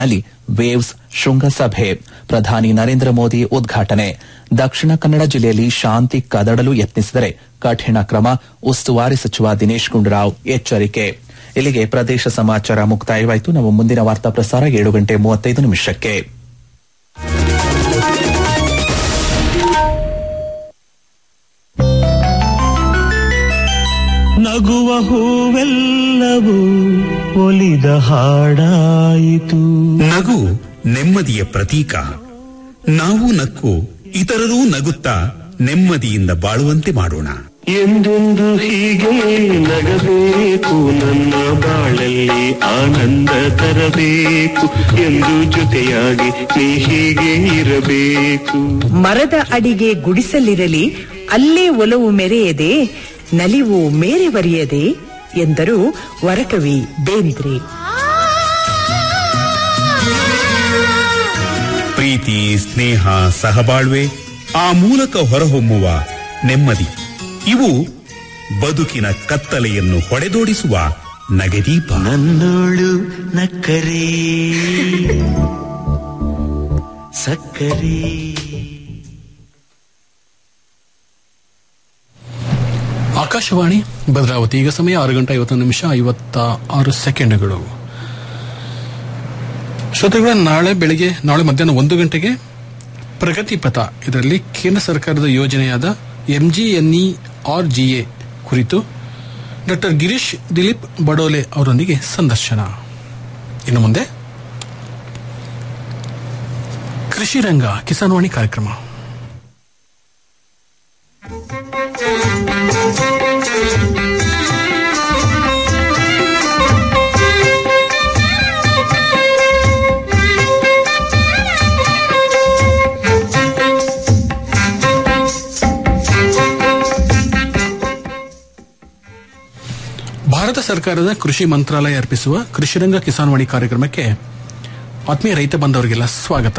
ಅಲ್ಲಿ ವೇವ್ಸ್ ಶೃಂಗಸಭೆ ಪ್ರಧಾನಿ ನರೇಂದ್ರ ಮೋದಿ ಉದ್ಘಾಟನೆ ದಕ್ಷಿಣ ಕನ್ನಡ ಜಿಲ್ಲೆಯಲ್ಲಿ ಶಾಂತಿ ಕದಡಲು ಯತ್ನಿಸಿದರೆ ಕಠಿಣ ಕ್ರಮ ಉಸ್ತುವಾರಿ ಸಚಿವ ದಿನೇಶ್ ಗುಂಡೂರಾವ್ ಎಚ್ಚರಿಕೆ ಇಲ್ಲಿಗೆ ಪ್ರದೇಶ ಸಮಾಚಾರ ಮುಕ್ತಾಯವಾಯಿತು ನಮ್ಮ ಮುಂದಿನ ವಾರ್ತಾ ಪ್ರಸಾರ ಏಳು ಗಂಟೆ ಮೂವತ್ತೈದು ನಿಮಿಷಕ್ಕೆ ನಗುವ ಹೂವೆಲ್ಲವೂ ಒಲಿದ ಹಾಡಾಯಿತು ನಗು ನೆಮ್ಮದಿಯ ಪ್ರತೀಕ ನಾವು ನಕ್ಕು ಇತರರೂ ನಗುತ್ತಾ ನೆಮ್ಮದಿಯಿಂದ ಬಾಳುವಂತೆ ಮಾಡೋಣ ಎಂದೆಂದು ಹೀಗೆ ನಗಬೇಕು ನನ್ನ ಬಾಳಲ್ಲಿ ಆನಂದ ತರಬೇಕು ಎಂದು ಜೊತೆಯಾಗಿ ನೀ ಹೀಗೆ ಇರಬೇಕು ಮರದ ಅಡಿಗೆ ಗುಡಿಸಲಿರಲಿ ಅಲ್ಲೇ ಒಲವು ಮೆರೆಯದೆ ನಲಿವು ಮೇರೆವರಿಯದೆ ಎಂದರು ವರಕವಿ ಬೇಂದ್ರೆ ಪ್ರೀತಿ ಸ್ನೇಹ ಸಹಬಾಳ್ವೆ ಆ ಮೂಲಕ ಹೊರಹೊಮ್ಮುವ ನೆಮ್ಮದಿ ಇವು ಬದುಕಿನ ಕತ್ತಲೆಯನ್ನು ಹೊಡೆದೋಡಿಸುವ ನಗೆದೀಪ ನನ್ನೋಳು ನಕ್ಕರೆ ಸಕ್ಕರೆ ಆಕಾಶವಾಣಿ ಭದ್ರಾವತಿ ಈಗ ಸಮಯ ಆರು ಗಂಟೆ ಐವತ್ತೊಂದು ನಿಮಿಷ ಐವತ್ತ ಆರು ಸೆಕೆಂಡ್ಗಳು ಶ್ರೋತೃಗಳ ನಾಳೆ ಬೆಳಿಗ್ಗೆ ನಾಳೆ ಮಧ್ಯಾಹ್ನ ಒಂದು ಗಂಟೆಗೆ ಪ್ರಗತಿ ಪಥ ಇದರಲ್ಲಿ ಕೇಂದ್ರ ಸರ್ಕಾರದ ಯೋಜನೆಯಾದ ಎಂಜಿಎನ್ಇ ಆರ್ ಜಿಎ ಕುರಿತು ಡಾಕ್ಟರ್ ಗಿರೀಶ್ ದಿಲೀಪ್ ಬಡೋಲೆ ಅವರೊಂದಿಗೆ ಸಂದರ್ಶನ ಇನ್ನು ಮುಂದೆ ಕೃಷಿ ರಂಗ ಕಿಸಾನ್ವಾಣಿ ಕಾರ್ಯಕ್ರಮ ಭಾರತ ಸರ್ಕಾರದ ಕೃಷಿ ಮಂತ್ರಾಲಯ ಅರ್ಪಿಸುವ ಕೃಷಿರಂಗ ಕಿಸಾನ್ವಾಣಿ ಕಾರ್ಯಕ್ರಮಕ್ಕೆ ಆತ್ಮೀಯ ರೈತ ಬಂದವರಿಗೆಲ್ಲ ಸ್ವಾಗತ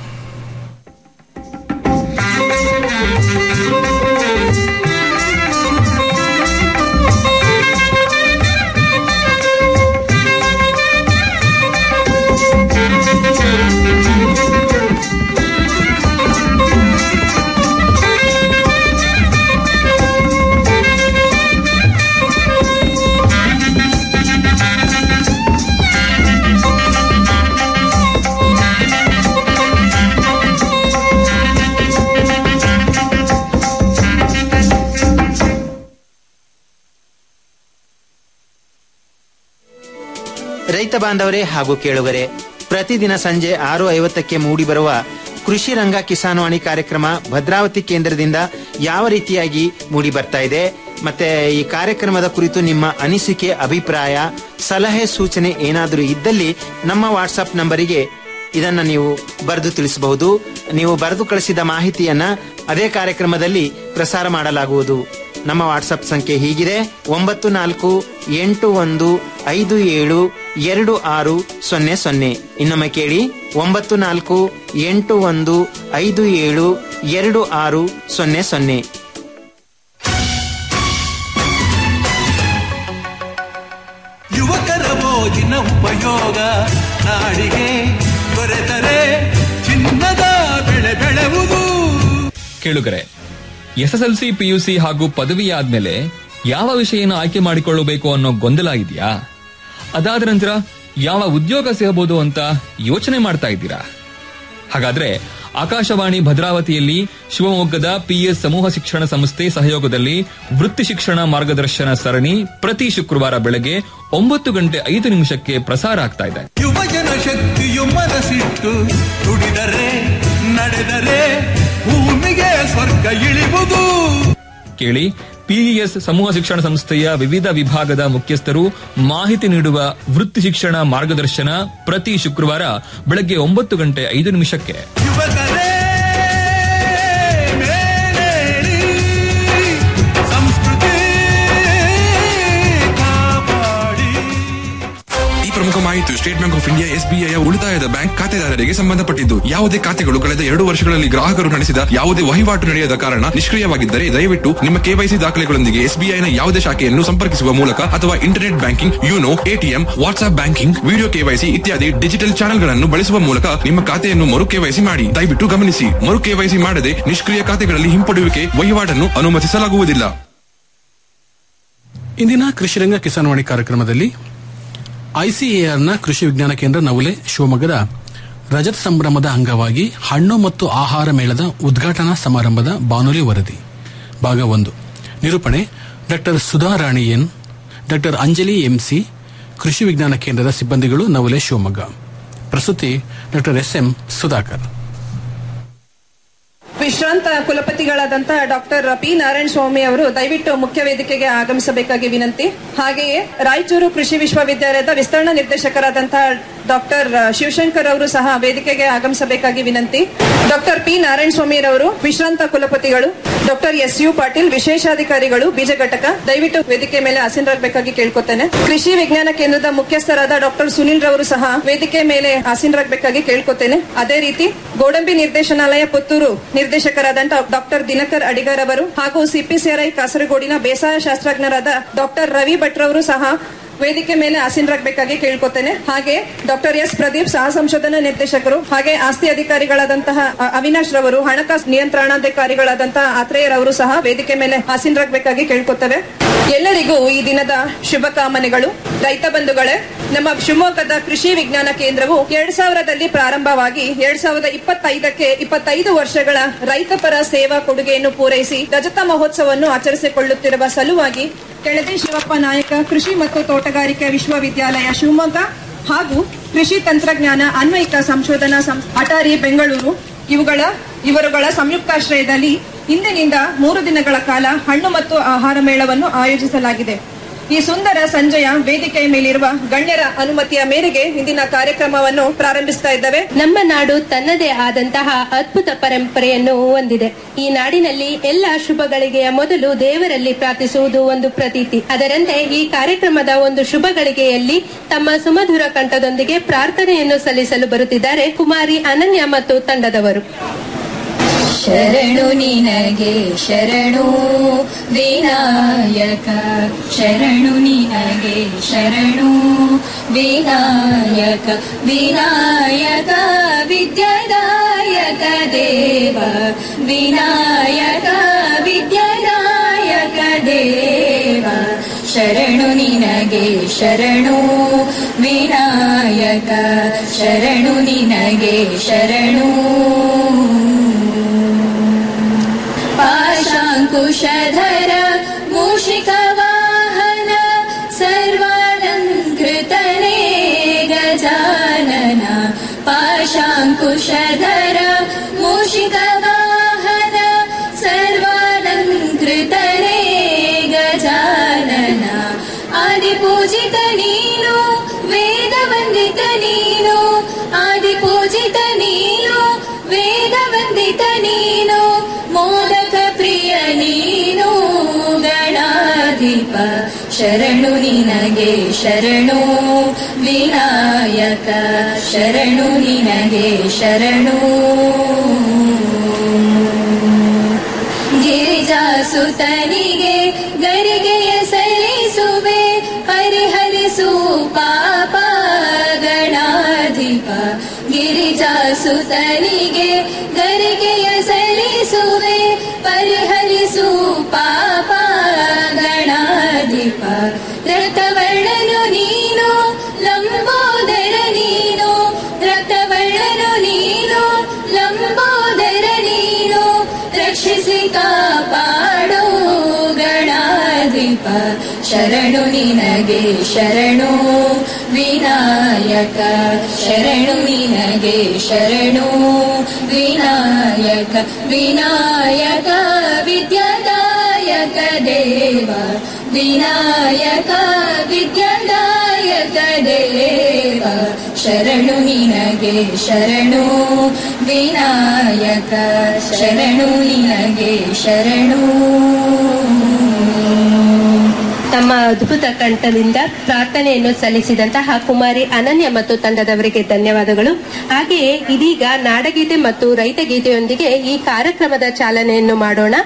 ರೈತ ಬಾಂಧವರೇ ಹಾಗೂ ಕೇಳುಗರೆ ಪ್ರತಿದಿನ ಸಂಜೆ ಆರು ಐವತ್ತಕ್ಕೆ ಮೂಡಿಬರುವ ಕೃಷಿ ರಂಗ ಕಿಸಾನ್ವಾಣಿ ಕಾರ್ಯಕ್ರಮ ಭದ್ರಾವತಿ ಕೇಂದ್ರದಿಂದ ಯಾವ ರೀತಿಯಾಗಿ ಮೂಡಿ ಬರ್ತಾ ಇದೆ ಮತ್ತೆ ಈ ಕಾರ್ಯಕ್ರಮದ ಕುರಿತು ನಿಮ್ಮ ಅನಿಸಿಕೆ ಅಭಿಪ್ರಾಯ ಸಲಹೆ ಸೂಚನೆ ಏನಾದರೂ ಇದ್ದಲ್ಲಿ ನಮ್ಮ ವಾಟ್ಸಪ್ ನಂಬರಿಗೆ ಇದನ್ನ ನೀವು ಬರೆದು ತಿಳಿಸಬಹುದು ನೀವು ಬರೆದು ಕಳಿಸಿದ ಮಾಹಿತಿಯನ್ನ ಅದೇ ಕಾರ್ಯಕ್ರಮದಲ್ಲಿ ಪ್ರಸಾರ ಮಾಡಲಾಗುವುದು ನಮ್ಮ ವಾಟ್ಸಪ್ ಸಂಖ್ಯೆ ಹೀಗಿದೆ ಒಂಬತ್ತು ನಾಲ್ಕು ಎಂಟು ಒಂದು ಐದು ಏಳು ಎರಡು ಆರು ಸೊನ್ನೆ ಸೊನ್ನೆ ಇನ್ನೊಮ್ಮೆ ಕೇಳಿ ಒಂಬತ್ತು ನಾಲ್ಕು ಎಂಟು ಒಂದು ಐದು ಏಳು ಎರಡು ಆರು ಸೊನ್ನೆ ಸೊನ್ನೆ ಯುವಕರ ಮೋಜಿನ ಉಪಯೋಗ ನಾಡಿಗೆ ದೊರೆತರೆ ಚಿನ್ನದ ಬೆಳೆ ಬೆಳೆವುದು ಕೇಳುಗರೆ ಎಸ್ಎಸ್ಎಲ್ಸಿ ಪಿಯುಸಿ ಹಾಗೂ ಪದವಿ ಆದ್ಮೇಲೆ ಯಾವ ವಿಷಯನ ಆಯ್ಕೆ ಮಾಡಿಕೊಳ್ಳಬೇಕು ಅನ್ನೋ ಗೊಂದಲ ಇದೆಯಾ ಅದಾದ ನಂತರ ಯಾವ ಉದ್ಯೋಗ ಸಿಗಬಹುದು ಅಂತ ಯೋಚನೆ ಮಾಡ್ತಾ ಇದ್ದೀರಾ ಹಾಗಾದ್ರೆ ಆಕಾಶವಾಣಿ ಭದ್ರಾವತಿಯಲ್ಲಿ ಶಿವಮೊಗ್ಗದ ಪಿಎಸ್ ಸಮೂಹ ಶಿಕ್ಷಣ ಸಂಸ್ಥೆ ಸಹಯೋಗದಲ್ಲಿ ವೃತ್ತಿ ಶಿಕ್ಷಣ ಮಾರ್ಗದರ್ಶನ ಸರಣಿ ಪ್ರತಿ ಶುಕ್ರವಾರ ಬೆಳಗ್ಗೆ ಒಂಬತ್ತು ಗಂಟೆ ಐದು ನಿಮಿಷಕ್ಕೆ ಪ್ರಸಾರ ಆಗ್ತಾ ಇದೆ ಯುವಜನ ಶಕ್ತಿಯು ಮನಸ್ಸಿಟ್ಟು ದುಡಿದರೆ ನಡೆದರೆ ಭೂಮಿಗೆ ಸ್ವರ್ಗ ಇಳಿವುದು ಕೇಳಿ ಪಿಇಎಸ್ ಸಮೂಹ ಶಿಕ್ಷಣ ಸಂಸ್ಥೆಯ ವಿವಿಧ ವಿಭಾಗದ ಮುಖ್ಯಸ್ಥರು ಮಾಹಿತಿ ನೀಡುವ ವೃತ್ತಿ ಶಿಕ್ಷಣ ಮಾರ್ಗದರ್ಶನ ಪ್ರತಿ ಶುಕ್ರವಾರ ಬೆಳಗ್ಗೆ ಒಂಬತ್ತು ಗಂಟೆ ಐದು ನಿಮಿಷಕ್ಕೆ ಯುವಕರೇ ಮೇಲೇಳಿ ಸಂಸ್ಕೃತಿ ಕಾಪಾಡಿ ಈ ಪ್ರಮುಖ ಮಾಹಿತಿ State Bank of India SBI ಉಳಿತಾಯದ ಬ್ಯಾಂಕ್ ಖಾತೆದಾರರಿಗೆ ಸಂಬಂಧಪಟ್ಟಿದ್ದು ಯಾವುದೇ ಖಾತೆಗಳು ಕಳೆದ ಎರಡು ವರ್ಷಗಳಲ್ಲಿ ಗ್ರಾಹಕರು ನಡೆಸಿದ ಯಾವುದೇ ವಹಿವಾಟು ನಡೆಯದ ಕಾರಣ ನಿಷ್ಕ್ರಿಯವಾಗಿದ್ದರೆ ದಯವಿಟ್ಟು ನಿಮ್ಮ ಕೆವೈಸಿ ದಾಖಲೆಗಳೊಂದಿಗೆ ಎಸ್ಬಿಐನ ಯಾವುದೇ ಶಾಖೆಯನ್ನು ಸಂಪರ್ಕಿಸುವ ಮೂಲಕ ಅಥವಾ internet banking YONO ATM WhatsApp banking video KYC ಇತ್ಯಾದಿ ಡಿಜಿಟಲ್ ಚಾನೆಲ್ಗಳನ್ನು ಬಳಸುವ ಮೂಲಕ ನಿಮ್ಮ ಖಾತೆಯನ್ನು ಮರು ಕೆವೈಸಿ ಮಾಡಿ ದಯವಿಟ್ಟು ಗಮನಿಸಿ ಮರು ಕೆವೈಸಿ ಮಾಡದೆ ನಿಷ್ಕ್ರಿಯ ಖಾತೆಗಳಲ್ಲಿ ಹಿಂಪಡೆಯುವಿಕೆ ವಹಿವಾಟನ್ನು ಅನುಮತಿಸಲಾಗುವುದಿಲ್ಲ ಇಂದಿನ ಕೃಷಿರಂಗ ಕಿಸಾನ್ವಾಣಿ ಕಾರ್ಯಕ್ರಮದಲ್ಲಿ ಐಸಿಎಆರ್ನ ಕೃಷಿ ವಿಜ್ಞಾನ ಕೇಂದ್ರ ನವಲೆ ಶಿವಮೊಗ್ಗದ ರಜತ ಸಂಭ್ರಮದ ಅಂಗವಾಗಿ ಹಣ್ಣು ಮತ್ತು ಆಹಾರ ಮೇಳದ ಉದ್ಘಾಟನಾ ಸಮಾರಂಭದ ಬಾನುಲಿ ವರದಿ ಭಾಗ ಒಂದು ನಿರೂಪಣೆ doctor Sudha Rani N doctor Anjali MC ಕೃಷಿ ವಿಜ್ಞಾನ ಕೇಂದ್ರದ ಸಿಬ್ಬಂದಿಗಳು ನವಲೆ ಶಿವಮೊಗ್ಗ ಪ್ರಸ್ತುತಿ ಡಾಕ್ಟರ್ ಎಸ್ ಎಂ ಸುಧಾಕರ್ ವಿಶ್ರಾಂತ ಕುಲಪತಿಗಳಾದಂತಹ ಡಾಕ್ಟರ್ ಪಿ ನಾರಾಯಣ ಸ್ವಾಮಿ ಅವರು ದಯವಿಟ್ಟು ಮುಖ್ಯ ವೇದಿಕೆಗೆ ಆಗಮಿಸಬೇಕಾಗಿ ವಿನಂತಿ ಹಾಗೆಯೇ ರಾಯಚೂರು ಕೃಷಿ ವಿಶ್ವವಿದ್ಯಾಲಯದ ವಿಸ್ತರಣಾ ನಿರ್ದೇಶಕರಾದಂತಹ ಡಾಕ್ಟರ್ ಶಿವಶಂಕರ್ ಅವರು ಸಹ ವೇದಿಕೆಗೆ ಆಗಮಿಸಬೇಕಾಗಿ ವಿನಂತಿ ಡಾಕ್ಟರ್ ಪಿ ನಾರಾಯಣ ಸ್ವಾಮಿ ರವರು ವಿಶ್ರಾಂತ ಕುಲಪತಿಗಳು ಡಾಕ್ಟರ್ ಎಸ್ ಯು ಪಾಟೀಲ್ ವಿಶೇಷಾಧಿಕಾರಿಗಳು ಬೀಜ ಘಟಕ ದಯವಿಟ್ಟು ವೇದಿಕೆ ಮೇಲೆ ಆಸೀನರಾಗಬೇಕಾಗಿ ಕೇಳ್ಕೊತೇನೆ ಕೃಷಿ ವಿಜ್ಞಾನ ಕೇಂದ್ರದ ಮುಖ್ಯಸ್ಥರಾದ ಡಾಕ್ಟರ್ ಸುನಿಲ್ ರವರು ಸಹ ವೇದಿಕೆ ಮೇಲೆ ಆಸೀನರಾಗಬೇಕಾಗಿ ಕೇಳ್ಕೊತೇನೆ ಅದೇ ರೀತಿ ಗೋಡಂಬಿ ನಿರ್ದೇಶನಾಲಯ ಪುತ್ತೂರು ನಿರ್ದೇಶಕರಾದಂತ ಡಾಕ್ಟರ್ ದಿನಕರ್ ಅಡಿಗರ್ ಅವರು ಹಾಗೂ ಸಿಪಿಸಿಆರ್ಐ ಕಾಸರಗೋಡಿನ ಬೇಸಾಯ ಶಾಸ್ತ್ರಜ್ಞರಾದ ಡಾಕ್ಟರ್ ರವಿ ಭಟ್ರವರು ಸಹ ವೇದಿಕೆ ಮೇಲೆ ಆಸೀನರಾಗಬೇಕಾಗಿ ಕೇಳ್ಕೊತೇನೆ ಹಾಗೆ ಡಾಕ್ಟರ್ ಎಸ್ ಪ್ರದೀಪ್ ಸಹ ಸಂಶೋಧನಾ ನಿರ್ದೇಶಕರು ಹಾಗೆ ಆಸ್ತಿ ಅಧಿಕಾರಿಗಳಾದಂತಹ ಅ- ಅವಿನಾಶ್ ರವರು ಹಣಕಾಸು ನಿಯಂತ್ರಣಾಧಿಕಾರಿಗಳಾದಂತಹ ಆತ್ರೇಯರವರು ಸಹ ವೇದಿಕೆ ಮೇಲೆ ಆಸೀನರಾಗಬೇಕಾಗಿ ಕೇಳ್ಕೊತೇವೆ ಎಲ್ಲರಿಗೂ ಈ ದಿನದ ಶುಭಕಾಮನೆಗಳು ರೈತ ಬಂಧುಗಳೇ ನಮ್ಮ ಶಿವಮೊಗ್ಗದ ಕೃಷಿ ವಿಜ್ಞಾನ ಕೇಂದ್ರವು ಎರಡ್ ಸಾವಿರದಲ್ಲಿ ಪ್ರಾರಂಭವಾಗಿ ಎರಡ್ ಸಾವಿರದ ಇಪ್ಪತ್ತೈದಕ್ಕೆ ಇಪ್ಪತ್ತೈದು ವರ್ಷಗಳ ರೈತಪರ ಸೇವಾ ಕೊಡುಗೆಯನ್ನು ಪೂರೈಸಿ ರಜತ ಮಹೋತ್ಸವವನ್ನು ಆಚರಿಸಿಕೊಳ್ಳುತ್ತಿರುವ ಸಲುವಾಗಿ ಕೆಳದಿ ಶಿವಪ್ಪ ನಾಯಕ ಕೃಷಿ ಮತ್ತು ತೋಟಗಾರಿಕೆ ವಿಶ್ವವಿದ್ಯಾಲಯ ಶಿವಮೊಗ್ಗ ಹಾಗೂ ಕೃಷಿ ತಂತ್ರಜ್ಞಾನ ಅನ್ವಯಿಕ ಸಂಶೋಧನಾ ಸಂಸ್ಥೆ ಅಟಾರಿ ಬೆಂಗಳೂರು ಇವುಗಳ ಇವರುಗಳ ಸಂಯುಕ್ತಾಶ್ರಯದಲ್ಲಿ ಇಂದಿನಿಂದ ಮೂರು ದಿನಗಳ ಕಾಲ ಹಣ್ಣು ಮತ್ತು ಆಹಾರ ಮೇಳವನ್ನು ಆಯೋಜಿಸಲಾಗಿದೆ ಈ ಸುಂದರ ಸಂಜೆಯ ವೇದಿಕೆಯ ಮೇಲಿರುವ ಗಣ್ಯರ ಅನುಮತಿಯ ಮೇರೆಗೆ ಇಂದಿನ ಕಾರ್ಯಕ್ರಮವನ್ನು ಪ್ರಾರಂಭಿಸ್ತಾ ಇದ್ದೇವೆ ನಮ್ಮ ನಾಡು ತನ್ನದೇ ಆದಂತಹ ಅದ್ಭುತ ಪರಂಪರೆಯನ್ನು ಹೊಂದಿದೆ ಈ ನಾಡಿನಲ್ಲಿ ಎಲ್ಲ ಶುಭಗಳಿಗೆಯ ಮೊದಲು ದೇವರಲ್ಲಿ ಪ್ರಾರ್ಥಿಸುವುದು ಒಂದು ಪ್ರತೀತಿ ಅದರಂತೆ ಈ ಕಾರ್ಯಕ್ರಮದ ಒಂದು ಶುಭಗಳಿಗೆಯಲ್ಲಿ ತಮ್ಮ ಸುಮಧುರ ಕಂಠದೊಂದಿಗೆ ಪ್ರಾರ್ಥನೆಯನ್ನು ಸಲ್ಲಿಸಲು ಬರುತ್ತಿದ್ದಾರೆ ಕುಮಾರಿ ಅನನ್ಯ ಮತ್ತು ತಂಡದವರು ಶರಣು ನಿನಗೆ ಶರಣು ವಿನಾಯಕ ಶರಣು ನಿನಗೆ ಶರಣು ವಿನಾಯಕ ವಿನಾಯಕ ವಿದ್ಯಾದಾಯಕ ದೇವ ವಿನಾಯಕ ವಿದ್ಯಾದಾಯಕ ದೇವ ಶರಣು ನಿನಗೆ ಶರಣು ವಿನಾಯಕ ಶರಣು ನಿನಗೆ ಶರಣು पाशाङ्कुशधर मूषिकवाहन सर्वालङ्कृतने गजानन पाशाङ्कुशधर मूषिकवाहन सर्वालङ्कृतने गजानन आदिपूजित नीनु वेदवन्दित नीनु आदिपूजित नीनु ವೇದವಂದಿತ ನೀನು ಮೋದಕ ಪ್ರಿಯ ನೀನು ಗಣಾಧಿಪ ಶರಣು ನಿನಗೆ ಶರಣು ವಿನಾಯಕ ಶರಣು ನಿನಗೆ ಶರಣು ಗಿರಿಜಾಸುತನಿಗೆ ಗರಿಗೆಯ ಸಲ್ಲಿಸುವೆ ಪರಿಹರಿಸು ಪಾಪ ಗಣಾಧಿಪ ಗಿರಿಜಾಸುತನಿಗೆ ಗರಿಗೆಯ ಸಲ್ಲಿಸುವೆ ಪರಿಹರಿಸು ಪಾಪ ಗಣಾಧಿಪ ರಕ್ತವರ್ಣನು ನೀನು ಲಂಬೋದರ ನೀನು ರಕ್ತವರ್ಣನು ನೀನು ಲಂಬೋದರ ನೀನು ರಕ್ಷಿಸಿ ಕಾಪಾಡೋ ಗಣಾಧಿಪ ಶರಣು ನಿನಗೆ ಶರಣು ವಿನಾಯಕ ಶರಣು ನಿನಗೆ ಶರಣು ವಿನಾಯಕ ವಿನಾಯಕ ವಿದ್ಯಾದಾಯಕ ದೇವ ವಿನಾಯಕ ವಿದ್ಯಾದಾಯಕ ದೇವ ಶರಣು ನಿನಗೆ ಶರಣು ವಿನಾಯಕ ಶರಣು ನಿನಗೆ ಶರಣು ತಮ್ಮ ಅದ್ಭುತ ಕಂಠದಿಂದ ಪ್ರಾರ್ಥನೆಯನ್ನು ಸಲ್ಲಿಸಿದಂತಹ ಕುಮಾರಿ ಅನನ್ಯ ಮತ್ತು ತಂಡದವರಿಗೆ ಧನ್ಯವಾದಗಳು ಹಾಗೆಯೇ ಇದೀಗ ನಾಡಗೀತೆ ಮತ್ತು ರೈತಗೀತೆಯೊಂದಿಗೆ ಈ ಕಾರ್ಯಕ್ರಮದ ಚಾಲನೆಯನ್ನು ಮಾಡೋಣ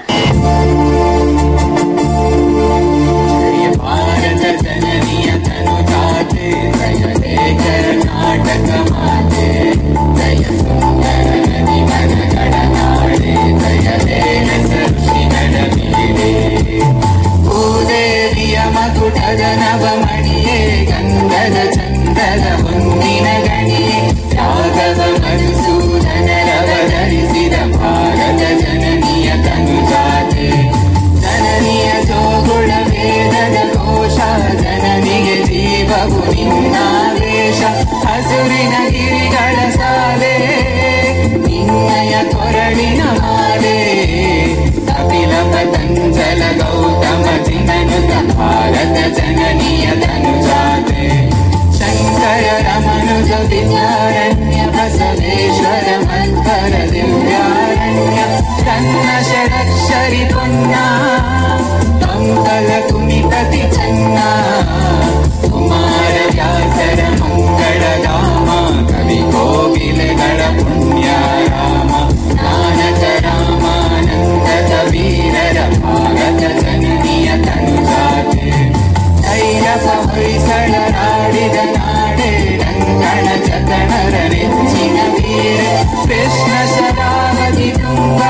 ಭಾರತ ಜನನಿಯ ತನುಜಾತೆ ಜಯ ಹೇ ಕರ್ನಾಟಕ ಮಾತೆ ಜಯ ಸುಂದರ ನದಿ ವನಗಳ ನಾಡೆ ಜಯ ಹೇ ಹೆಸರುಷಿ ನಡಬೀಡೆ ಭೂದೇವಿಯ ಮಕುಟದ ನವಮಣಿಯೇ ಗಂಧದ ಚಂದದ ಮುಂದಿನ ಗಣಿಯೇ ರಾಘವ ಮಧುಸೂದನರವಧರಿಸಿದ ಭಾರತ ಜನನಿಯ ತನುಜಾತೆ ಜನನಿಯ ಜೋಗುಳ ವೇದದ ಕೋಶ ಜನನಿಗೆ ಜೀವವು ನಿನ್ನಾವೇಶ ಹಸುರಿನ ಗಿರಿಗಳ ಸಾಲೆ ನಿನ್ನಯ ಕೊರಳಿನ ಮಾಲೆ ಕಪಿಲ ಪತಂಜಲ ಗೌತಮ ಜಿನನುತ ಭಾರತ ಜನನಿಯ ತನುಜಾತೆ ಶಂಕರ ರಮನುಜ ವಿದ್ಯಾರಣ್ಯ ಬಸವೇಶ್ವರ ಮಂತರ ದಿವ್ಯಾರಣ್ಯ ಕನ್ನ ಷಡಕ್ಷರಿ ಪುಣ್ಯ ಮಂಗಲ ಕುಮಿತತಿ ಚನ್ನ ಕುಮಾರ ವ್ಯಾಸರ ಮಂಗಳ ಧಾಮ ಕವಿ ಕೋಗಿಲೆಗಳ ಪುಣ್ಯ ರಾಮ ನಾನಕ ರಾಮಾನಂದದ ವೀರರ ಭಾರತ ಜನನಿಯ ತನುಜಾತೆ ಭೈರವ ಹೊಯ್ಸಳರಾಡಿದ ನಾಡೆ ರಂಗಣ ಜತಣರ ನೆಚ್ಚಿನ ವೀರ ಕೃಷ್ಣ ಶರಾವತಿ ತುಂಗ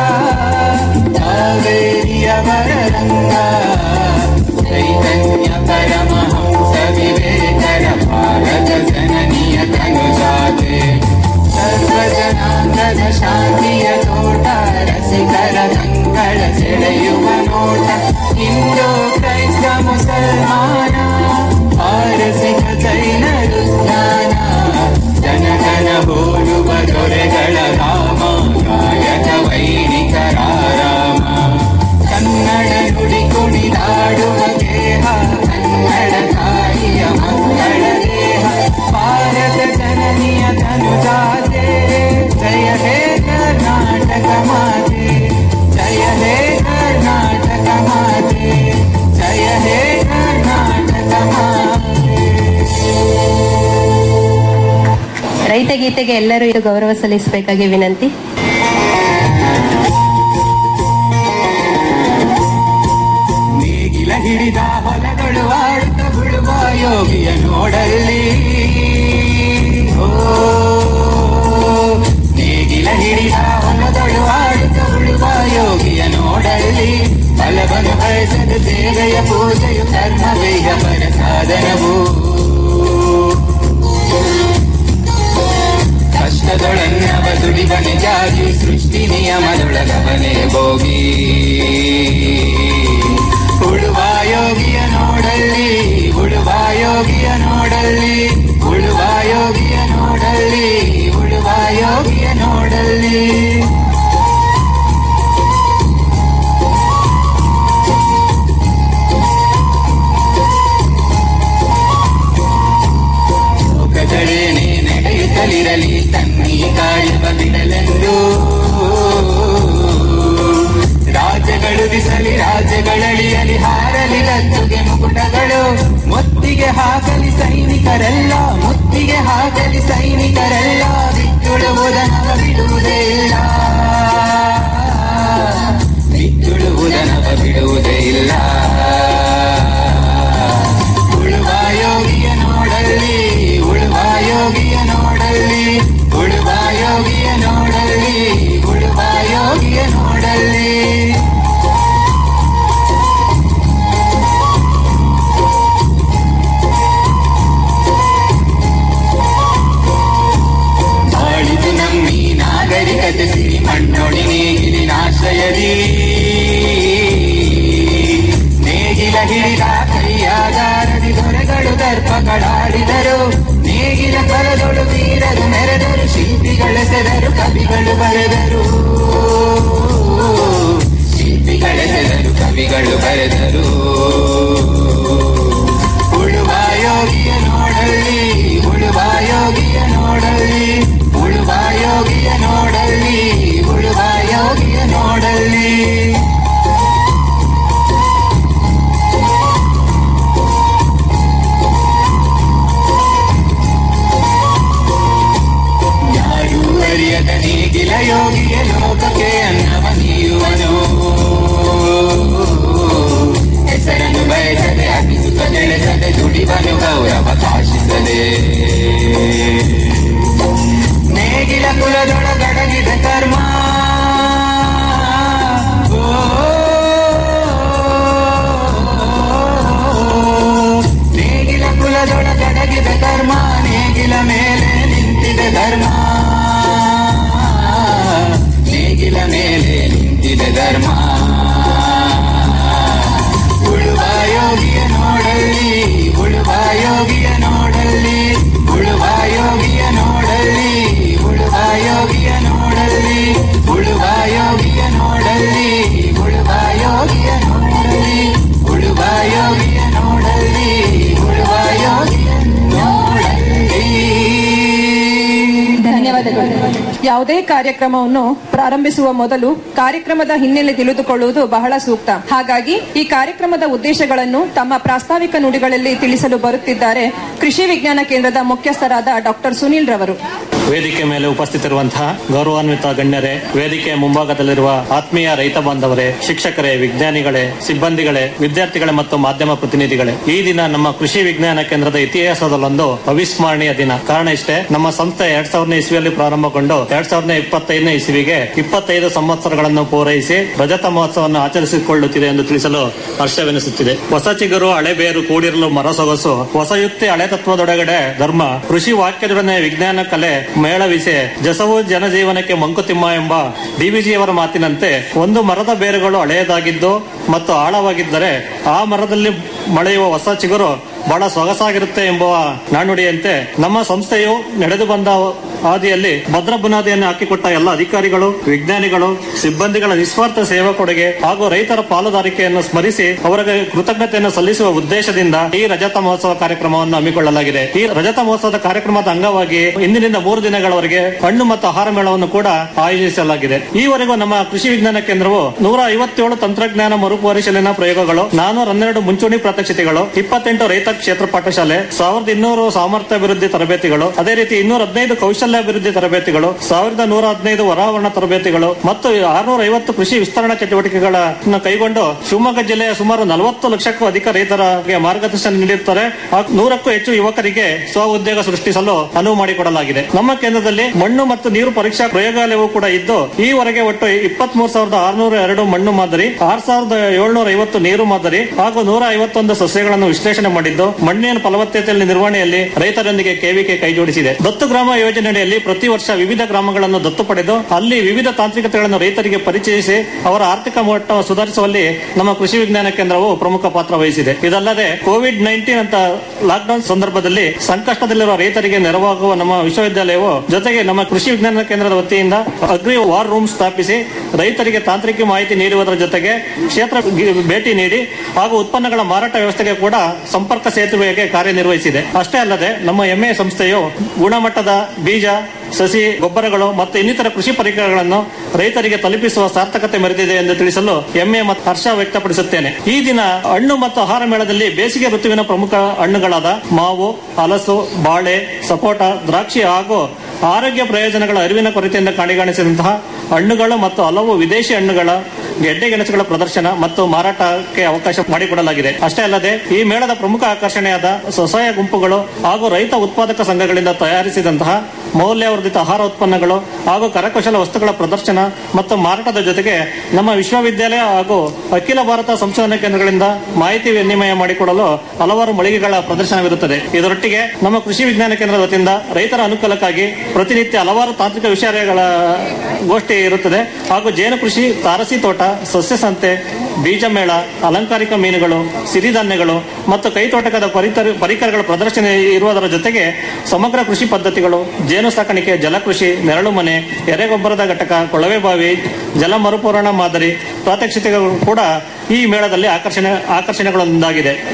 ಕಾವೇರಿಯವರ ರಂಗ ಚೈತನ್ಯ ಪರಮಹಂಸ ವಿವೇಕರ ಭಾರತ ಜನನಿಯ ತನುಜಾತೆ ಸರ್ವ ಜನಾಂಗದ ಶಾಂತಿಯ ತೋಟ ರಸಿಕರ ಕಂಗಳ ಸೆಳೆಯುವ ನೋಟ ಹಿಂದೂ ಕ್ರೈಸ್ತ ಮುಸಲ್ಮಾನ ಪಾರಸಿಕ ಜೈನರು ಜ್ಞಾನ ಜನಗಣ ಹೋಲುವ ದೊರೆಗಳ ರಾಮ ಗಾಯಕ ವೈಣಿಕರ ರಾಮ ಕನ್ನಡ ನುಡಿ ಕುಣಿದಾಡುವ ದೇಹ ಕನ್ನಡ ತಾಯಿಯ ಮಕ್ಕಳ ದೇಹ ಭಾರತ ಜನನಿಯ ತನುಜಾತೆ ಜಯ ಹೇ ಕರ್ನಾಟಕ ಮಾತೆ ಜಯ ಹೇ ಕರ್ನಾಟಕ ಮಾತೆ ಜಯ ಹೇ ಕರ್ನಾಟಕ ಮಾತೆ ರೈತಗೀತೆಗೆ ಎಲ್ಲರೂ ಇದು ಗೌರವ ಸಲ್ಲಿಸಬೇಕಾಗಿ ವಿನಂತಿ ನೇಗಿಲ ಹಿಡಿದ ಹೊಲಗಳು ಆಡುತ್ತ ಬಿಡುವ ಯೋಗಿಯ ನೋಡಲ್ಲಿ ಓ ನೇಗಿಲ ಹಿಡಿದ ಹೊಲಗಳು ಆಡುತ್ತ ಬಿಡುವ ಯೋಗಿಯ ನೋಡಲ್ಲಿ ಫಲವನ್ನು ಬಯಸದ ಸೇವೆಯ ಪೂಜೆಯು ಕರ್ಮವೇಯ ಪರ ಸಾಧನವು ಕಷ್ಟದೊಳನ್ನವ ದುಡಿಬನೆ ಜಾಗಿ ಸೃಷ್ಟಿ ನಿಯಮದೊಳಗವನೇ ಹೋಗಿ ಉಳುವ ಯೋಗಿಯ ನೋಡಲ್ಲಿ ಉಳುವ ಯೋಗಿಯ ನೋಡಲ್ಲಿ ಉಳುವ ಯೋಗಿಯ ನೋಡಲ್ಲಿ ಉಳುವ ಯೋಗಿಯ ನೋಡಲ್ಲಿ ಲೋಕಗಳೇನೆ ನಡೆಯುತ್ತಲಿರಲಿ ತನ್ನಿ ಕಾಯುವ ಬಿಡಲೆಂದು ರಾಜ್ಯಗಳು ಬಿಸಲಿ ರಾಜ್ಯಗಳಳಿಯಲಿ ಹಾರಲಿ ರಜ್ಜುಗೆ ಮುಕುಟಗಳು ಮುತ್ತಿಗೆ ಹಾಕಲಿ ಸೈನಿಕರೆಲ್ಲ ಮುತ್ತಿಗೆ ಹಾಕಲಿ ಸೈನಿಕರೆಲ್ಲ ಬಿಟ್ಟುಳುವುದನವ ಬಿಡುವುದೇ ಇಲ್ಲ ಬಿಟ್ಟುಳುವುದನವ ಬಿಡುವುದೇ ಇಲ್ಲ ಉಳುವ ಯೋಗಿಯ ನೋಡಲ್ಲಿ ಉಳುವ ಯೋಗಿಯ ನೋಡಲ್ಲಿ ಉಳುವ ಯೋಗಿಯ ನೋಡಲ್ಲಿ ಉಳುವ ಯೋಗಿಯ ನೋಡಲ್ಲಿ ಬಾಳಿದು ನಮ್ಮಿ ನಾಗರಿಕತೆ ಸಿರಿ ಮಣ್ಣೊಡಿ ನೇಗಿಲಿನ ಆಶ್ರಯದಿ ನೇಗಿಲ ಹಿಡಿದ ಕೈಯಾಗಾರದಿ ದೊರೆಗಳು ದರ್ಪಗಳಾಡಿದರು ನೇಗಿಲ ಕರದೊಳು ವೀರರು ಮೆರೆದರು ಶಿಲ್ಪಿಗಳೆಸೆದರು ಕವಿಗಳು ಬರೆದರು ಶಿಲ್ಪಿಗಳೆಸೆದರು ಕವಿಗಳು ಬರೆದರು ಉಳುವ ಯೋಗಿಯ ನೋಡಲ್ಲಿ ಉಳುವ ಯೋಗಿಯ ನೋಡಲ್ಲಿ ಉಳುವ ಯೋಗಿಯ ನೋಡಲ್ಲಿ ಉಳುವ ಯೋಗಿಯ ನೋಡಲ್ಲಿ ಯೋಗಿಯ ಲೋಕಕ್ಕೆ ಅನ್ನವ ನೀಯುವನು ಹೆಸರನ್ನು ಬಯಸದೆ ಅಪಿಸುತ್ತ ತಿಳಿಸದೆ ದುಡಿಬನು ಗೌರವ ಕಾಶಿಸದೆ ನೇಗಿಲ ಕುಲದೊಳಗಡಗಿದ ಕರ್ಮ ನೇಗಿಲ ಕುಲದೊಳಗಡಗಿದ ಕರ್ಮ ನೇಗಿಲ ಮೇಲೆ ನಿಂತಿದೆ ಧರ್ಮ ನೇಗಿಲ ಮೇಲೆ ನಿಂತಿದೆ ಧರ್ಮ ಉಳುವ ಯೋಗಿಯ ನೋಡಲ್ಲಿ ಉಳುವ ಯೋಗಿಯ ನೋಡಲ್ಲಿ ಉಳುವ ಯೋಗಿಯ ನೋಡಲ್ಲಿ ಉಳುವ ಯೋಗಿಯ ನೋಡಲ್ಲಿ ಉಳುವ ಯೋಗಿಯ ನೋಡಲ್ಲಿ ಉಳುವ ಯೋಗಿಯ ನೋಡಲ್ಲಿ ಉಳುವ ಯೋಗಿಯ ನೋಡಲ್ಲಿ ಉಳುವ ಯೋಗಿಯ ನೋಡಲ್ಲಿ ಧನ್ಯವಾದಗಳು ಯಾವುದೇ ಕಾರ್ಯಕ್ರಮವನ್ನು ಪ್ರಾರಂಭಿಸುವ ಮೊದಲು ಕಾರ್ಯಕ್ರಮದ ಹಿನ್ನೆಲೆ ತಿಳಿದುಕೊಳ್ಳುವುದು ಬಹಳ ಸೂಕ್ತ ಹಾಗಾಗಿ ಈ ಕಾರ್ಯಕ್ರಮದ ಉದ್ದೇಶಗಳನ್ನು ತಮ್ಮ ಪ್ರಾಸ್ತಾವಿಕ ನುಡಿಗಳಲ್ಲಿ ತಿಳಿಸಲು ಬರುತ್ತಿದ್ದಾರೆ ಕೃಷಿ ವಿಜ್ಞಾನ ಕೇಂದ್ರದ ಮುಖ್ಯಸ್ಥರಾದ ಡಾಕ್ಟರ್ ಸುನೀಲ್ ರವರು ವೇದಿಕೆ ಮೇಲೆ ಉಪಸ್ಥಿತರಿರುವಂತಹ ಗೌರವಾನ್ವಿತ ಗಣ್ಯರೇ ವೇದಿಕೆಯ ಮುಂಭಾಗದಲ್ಲಿರುವ ಆತ್ಮೀಯ ರೈತ ಬಾಂಧವರೇ ಶಿಕ್ಷಕರೇ ವಿಜ್ಞಾನಿಗಳೇ ಸಿಬ್ಬಂದಿಗಳೇ ವಿದ್ಯಾರ್ಥಿಗಳೇ ಮತ್ತು ಮಾಧ್ಯಮ ಪ್ರತಿನಿಧಿಗಳೇ ಈ ದಿನ ನಮ್ಮ ಕೃಷಿ ವಿಜ್ಞಾನ ಕೇಂದ್ರದ ಇತಿಹಾಸದಲ್ಲೊಂದು ಅವಿಸ್ಮರಣೀಯ ದಿನ ಕಾರಣ ಇಷ್ಟೇ ನಮ್ಮ ಸಂಸ್ಥೆ ಎರಡ್ ಸಾವಿರನೇ ಇಸ್ವಿಯಲ್ಲಿ ಪ್ರಾರಂಭಗೊಂಡು ಎರಡ್ ಸಾವಿರದ ಇಪ್ಪತ್ತೈದನೇ ಇಸ್ವಿಗೆ ಇಪ್ಪತ್ತೈದು ಸಂವತ್ಸರಗಳನ್ನು ಪೂರೈಸಿ ರಜತ ಮಹೋತ್ಸವವನ್ನು ಆಚರಿಸಿಕೊಳ್ಳುತ್ತಿದೆ ಎಂದು ತಿಳಿಸಲು ಹರ್ಷವೆನಿಸುತ್ತಿದೆ ಹೊಸ ಚಿಗುರು ಹಳೆ ಬೇರು ಕೂಡಿರಲು ಮರ ಸೊಗಸು ಹೊಸ ಯುಕ್ತಿ ಹಳೆ ತತ್ವದೊಳಗಡೆ ಧರ್ಮ ಕೃಷಿ ವಾಕ್ಯದೊಡನೆ ವಿಜ್ಞಾನ ಕಲೆ ಮೇಳವಿಸೆ ಜಸವು ಜನಜೀವನಕ್ಕೆ ಮಂಕುತಿಮ್ಮ ಎಂಬ ಡಿವಿಜಿಯವರ ಮಾತಿನಂತೆ ಒಂದು ಮರದ ಬೇರುಗಳು ಹಳೆಯದಾಗಿದ್ದು ಮತ್ತು ಆಳವಾಗಿದ್ದರೆ ಆ ಮರದಲ್ಲಿ ಮಳೆಯುವ ಹೊಸ ಚಿಗುರು ಬಹಳ ಸೊಗಸಾಗಿರುತ್ತೆ ಎಂಬುವ ನಾಣ್ಣುಡಿಯಂತೆ ನಮ್ಮ ಸಂಸ್ಥೆಯು ನಡೆದು ಬಂದ ಹಾದಿಯಲ್ಲಿ ಭದ್ರ ಬುನಾದಿಯನ್ನು ಹಾಕಿಕೊಟ್ಟ ಎಲ್ಲ ಅಧಿಕಾರಿಗಳು ವಿಜ್ಞಾನಿಗಳು ಸಿಬ್ಬಂದಿಗಳ ನಿಸ್ವಾರ್ಥ ಸೇವಾ ಕೊಡುಗೆ ಹಾಗೂ ರೈತರ ಪಾಲುದಾರಿಕೆಯನ್ನು ಸ್ಮರಿಸಿ ಅವರಿಗೆ ಕೃತಜ್ಞತೆಯನ್ನು ಸಲ್ಲಿಸುವ ಉದ್ದೇಶದಿಂದ ಈ ರಜತ ಮಹೋತ್ಸವ ಕಾರ್ಯಕ್ರಮವನ್ನು ಹಮ್ಮಿಕೊಳ್ಳಲಾಗಿದೆ ಈ ರಜತ ಮಹೋತ್ಸವದ ಕಾರ್ಯಕ್ರಮದ ಅಂಗವಾಗಿ ಇಂದಿನಿಂದ ಮೂರು ದಿನಗಳವರೆಗೆ ಹಣ್ಣು ಮತ್ತು ಆಹಾರ ಮೇಳವನ್ನು ಕೂಡ ಆಯೋಜಿಸಲಾಗಿದೆ ಈವರೆಗೂ ನಮ್ಮ ಕೃಷಿ ವಿಜ್ಞಾನ ಕೇಂದ್ರವು ನೂರ ಐವತ್ತೇಳು ತಂತ್ರಜ್ಞಾನ ಮರುಪರಿಶೀಲನಾ ಪ್ರಯೋಗಗಳು ನಾನೂರ ಹನ್ನೆರಡು ಮುಂಚೂಣಿ ಪ್ರಾತ್ಯಕ್ಷಿತೆಗಳು ಇಪ್ಪತ್ತೆಂಟು ರೈತ ಕ್ಷೇತ್ರ ಪಾಠಶಾಲೆ ಸಾವಿರದ ಇನ್ನೂರು ಸಾಮರ್ಥ್ಯ ಅಭಿವೃದ್ಧಿ ತರಬೇತಿಗಳು ಅದೇ ರೀತಿ ಇನ್ನೂರ ಹದಿನೈದು ಕೌಶಲ್ಯ ಅಭಿವೃದ್ಧಿ ತರಬೇತಿಗಳು ಸಾವಿರದ ನೂರ ಹದಿನೈದು ಹೊರಾವರಣ ತರಬೇತಿಗಳು ಮತ್ತು ಆರುನೂರ ಐವತ್ತು ಕೃಷಿ ವಿಸ್ತರಣಾ ಚಟುವಟಿಕೆಗಳನ್ನು ಕೈಗೊಂಡು ಶಿವಮೊಗ್ಗ ಜಿಲ್ಲೆಯ ಸುಮಾರು ನಲವತ್ತು ಲಕ್ಷಕ್ಕೂ ಅಧಿಕ ರೈತರಿಗೆ ಮಾರ್ಗದರ್ಶನ ನೀಡುತ್ತಾರೆ ಹಾಗೂ ನೂರಕ್ಕೂ ಹೆಚ್ಚು ಯುವಕರಿಗೆ ಸ್ವ ಉದ್ಯೋಗ ಸೃಷ್ಟಿಸಲು ಅನುವು ಮಾಡಿಕೊಡಲಾಗಿದೆ ನಮ್ಮ ಕೇಂದ್ರದಲ್ಲಿ ಮಣ್ಣು ಮತ್ತು ನೀರು ಪರೀಕ್ಷಾ ಪ್ರಯೋಗಾಲಯವೂ ಕೂಡ ಇದ್ದು ಈವರೆಗೆ ಒಟ್ಟು ಇಪ್ಪತ್ತ್ ಮೂರು ಸಾವಿರದ ಆರುನೂರ ಎರಡು ಮಣ್ಣು ಮಾದರಿ ಆರ್ ಸಾವಿರದ ಏಳ್ನೂರ ಐವತ್ತು ನೀರು ಮಾದರಿ ಹಾಗೂ ನೂರ ಐವತ್ತೊಂದು ಸಸ್ಯಗಳನ್ನು ವಿಶ್ಲೇಷಣೆ ಮಾಡಿದ್ದು ಮಣ್ಣಿನ ಫಲವತ್ತತೆಯಲ್ಲಿ ನಿರ್ವಹಣೆಯಲ್ಲಿ ರೈತರೊಂದಿಗೆ ಕೆವಿಕೆ ಕೈಜೋಡಿಸಿದೆ ದತ್ತು ಗ್ರಾಮ ಯೋಜನೆಯಡಿಯಲ್ಲಿ ಪ್ರತಿ ವರ್ಷ ವಿವಿಧ ಗ್ರಾಮಗಳನ್ನು ದತ್ತು ಪಡೆದು ಅಲ್ಲಿ ವಿವಿಧ ತಾಂತ್ರಿಕತೆಗಳನ್ನು ರೈತರಿಗೆ ಪರಿಚಯಿಸಿ ಅವರ ಆರ್ಥಿಕ ಮಟ್ಟ ಸುಧಾರಿಸುವಲ್ಲಿ ನಮ್ಮ ಕೃಷಿ ವಿಜ್ಞಾನ ಕೇಂದ್ರವು ಪ್ರಮುಖ ಪಾತ್ರ ವಹಿಸಿದೆ ಇದಲ್ಲದೆ ಕೋವಿಡ್ ನೈನ್ಟೀನ್ ಅಂತ ಲಾಕ್ಡೌನ್ ಸಂದರ್ಭದಲ್ಲಿ ಸಂಕಷ್ಟದಲ್ಲಿರುವ ರೈತರಿಗೆ ನೆರವಾಗುವ ನಮ್ಮ ವಿಶ್ವವಿದ್ಯಾಲಯವು ಜೊತೆಗೆ ನಮ್ಮ ಕೃಷಿ ವಿಜ್ಞಾನ ಕೇಂದ್ರದ ವತಿಯಿಂದ ಅಗ್ರಿ ವಾರ್ ರೂಮ್ ಸ್ಥಾಪಿಸಿ ರೈತರಿಗೆ ತಾಂತ್ರಿಕ ಮಾಹಿತಿ ನೀಡುವುದರ ಜೊತೆಗೆ ಕ್ಷೇತ್ರ ಗಿ- ಭೇಟಿ ನೀಡಿ ಹಾಗೂ ಉತ್ಪನ್ನಗಳ ಮಾರಾಟ ವ್ಯವಸ್ಥೆಗೆ ಕೂಡ ಸಂಪರ್ಕ ಸೇತುವೆಗೆ ಕಾರ್ಯನಿರ್ವಹಿಸಿದೆ ಅಷ್ಟೇ ಅಲ್ಲದೆ ನಮ್ಮ ಎಂಎ ಸಂಸ್ಥೆಯು ಗುಣಮಟ್ಟದ ಬೀಜ ಸಸಿ ಗೊಬ್ಬರಗಳು ಮತ್ತು ಇನ್ನಿತರ ಕೃಷಿ ಪರಿಕರಗಳನ್ನು ರೈತರಿಗೆ ತಲುಪಿಸುವ ಸಾರ್ಥಕತೆ ಮೆರೆದಿದೆ ಎಂದು ತಿಳಿಸಲು ಹೆಮ್ಮೆ ಮತ್ತು ಹರ್ಷ ವ್ಯಕ್ತಪಡಿಸುತ್ತೇನೆ ಈ ದಿನ ಹಣ್ಣು ಮತ್ತು ಆಹಾರ ಮೇಳದಲ್ಲಿ ಬೇಸಿಗೆ ಋತುವಿನ ಪ್ರಮುಖ ಹಣ್ಣುಗಳಾದ ಮಾವು ಹಲಸು ಬಾಳೆ ಸಪೋಟ ದ್ರಾಕ್ಷಿ ಹಾಗೂ ಆರೋಗ್ಯ ಪ್ರಯೋಜನಗಳ ಅರಿವಿನ ಕೊರತೆಯಿಂದ ಕಾಣಿಗಾಣಿಸಿದಂತಹ ಹಣ್ಣುಗಳು ಮತ್ತು ಹಲವು ವಿದೇಶಿ ಹಣ್ಣುಗಳ ಗೆಡ್ಡೆ ಗೆಣಸುಗಳ ಪ್ರದರ್ಶನ ಮತ್ತು ಮಾರಾಟಕ್ಕೆ ಅವಕಾಶ ಮಾಡಿಕೊಡಲಾಗಿದೆ ಅಷ್ಟೇ ಅಲ್ಲದೆ ಈ ಮೇಳದ ಪ್ರಮುಖ ಆಕರ್ಷಣೆಯಾದ ಸ್ವಸಹಾಯ ಗುಂಪುಗಳು ಹಾಗೂ ರೈತ ಉತ್ಪಾದಕ ಸಂಘಗಳಿಂದ ತಯಾರಿಸಿದಂತಹ ಮೌಲ್ಯವರ್ಧಿತ ಆಹಾರ ಉತ್ಪನ್ನಗಳು ಹಾಗೂ ಕರಕುಶಲ ವಸ್ತುಗಳ ಪ್ರದರ್ಶನ ಮತ್ತು ಮಾರಾಟದ ಜೊತೆಗೆ ನಮ್ಮ ವಿಶ್ವವಿದ್ಯಾಲಯ ಹಾಗೂ ಅಖಿಲ ಭಾರತ ಸಂಶೋಧನಾ ಕೇಂದ್ರಗಳಿಂದ ಮಾಹಿತಿ ವಿನಿಮಯ ಮಾಡಿಕೊಡಲು ಹಲವಾರು ಮಳಿಗೆಗಳ ಪ್ರದರ್ಶನವಿರುತ್ತದೆ ಇದರೊಟ್ಟಿಗೆ ನಮ್ಮ ಕೃಷಿ ವಿಜ್ಞಾನ ಕೇಂದ್ರದ ವತಿಯಿಂದ ರೈತರ ಅನುಕೂಲಕ್ಕಾಗಿ ಪ್ರತಿನಿತ್ಯ ಹಲವಾರು ತಾಂತ್ರಿಕ ವಿಷಯಗಳ ಗೋಷ್ಠಿ ಇರುತ್ತದೆ ಹಾಗೂ ಜೇನು ಕೃಷಿ ತಾರಸಿ ತೋಟ ಸಸ್ಯ ಸಂತೆ ಬೀಜ ಮೇಳ ಅಲಂಕಾರಿಕ ಮೀನುಗಳು ಸಿರಿಧಾನ್ಯಗಳು ಮತ್ತು ಕೈತೋಟಕದ ಪರಿತರ ಪರಿಕರಗಳ ಪ್ರದರ್ಶನ ಇರುವುದರ ಜೊತೆಗೆ ಸಮಗ್ರ ಕೃಷಿ ಪದ್ಧತಿಗಳು ಜೇನು ಸಾಕಾಣಿಕೆ ಜಲಕೃಷಿ ನೆರಳು ಮನೆ ಎರೆಗೊಬ್ಬರದ ಘಟಕ ಕೊಳವೆ ಬಾವಿ ಜಲ ಮರುಪೂರಣ ಮಾದರಿ ಪ್ರಾತ್ಯಕ್ಷಿತೆಗಳು ಕೂಡ ಈ ಮೇಳದಲ್ಲಿ ಆಕರ್ಷಣೆ ಆಕರ್ಷಣೆಗಳೊಂದಾಗಿದೆ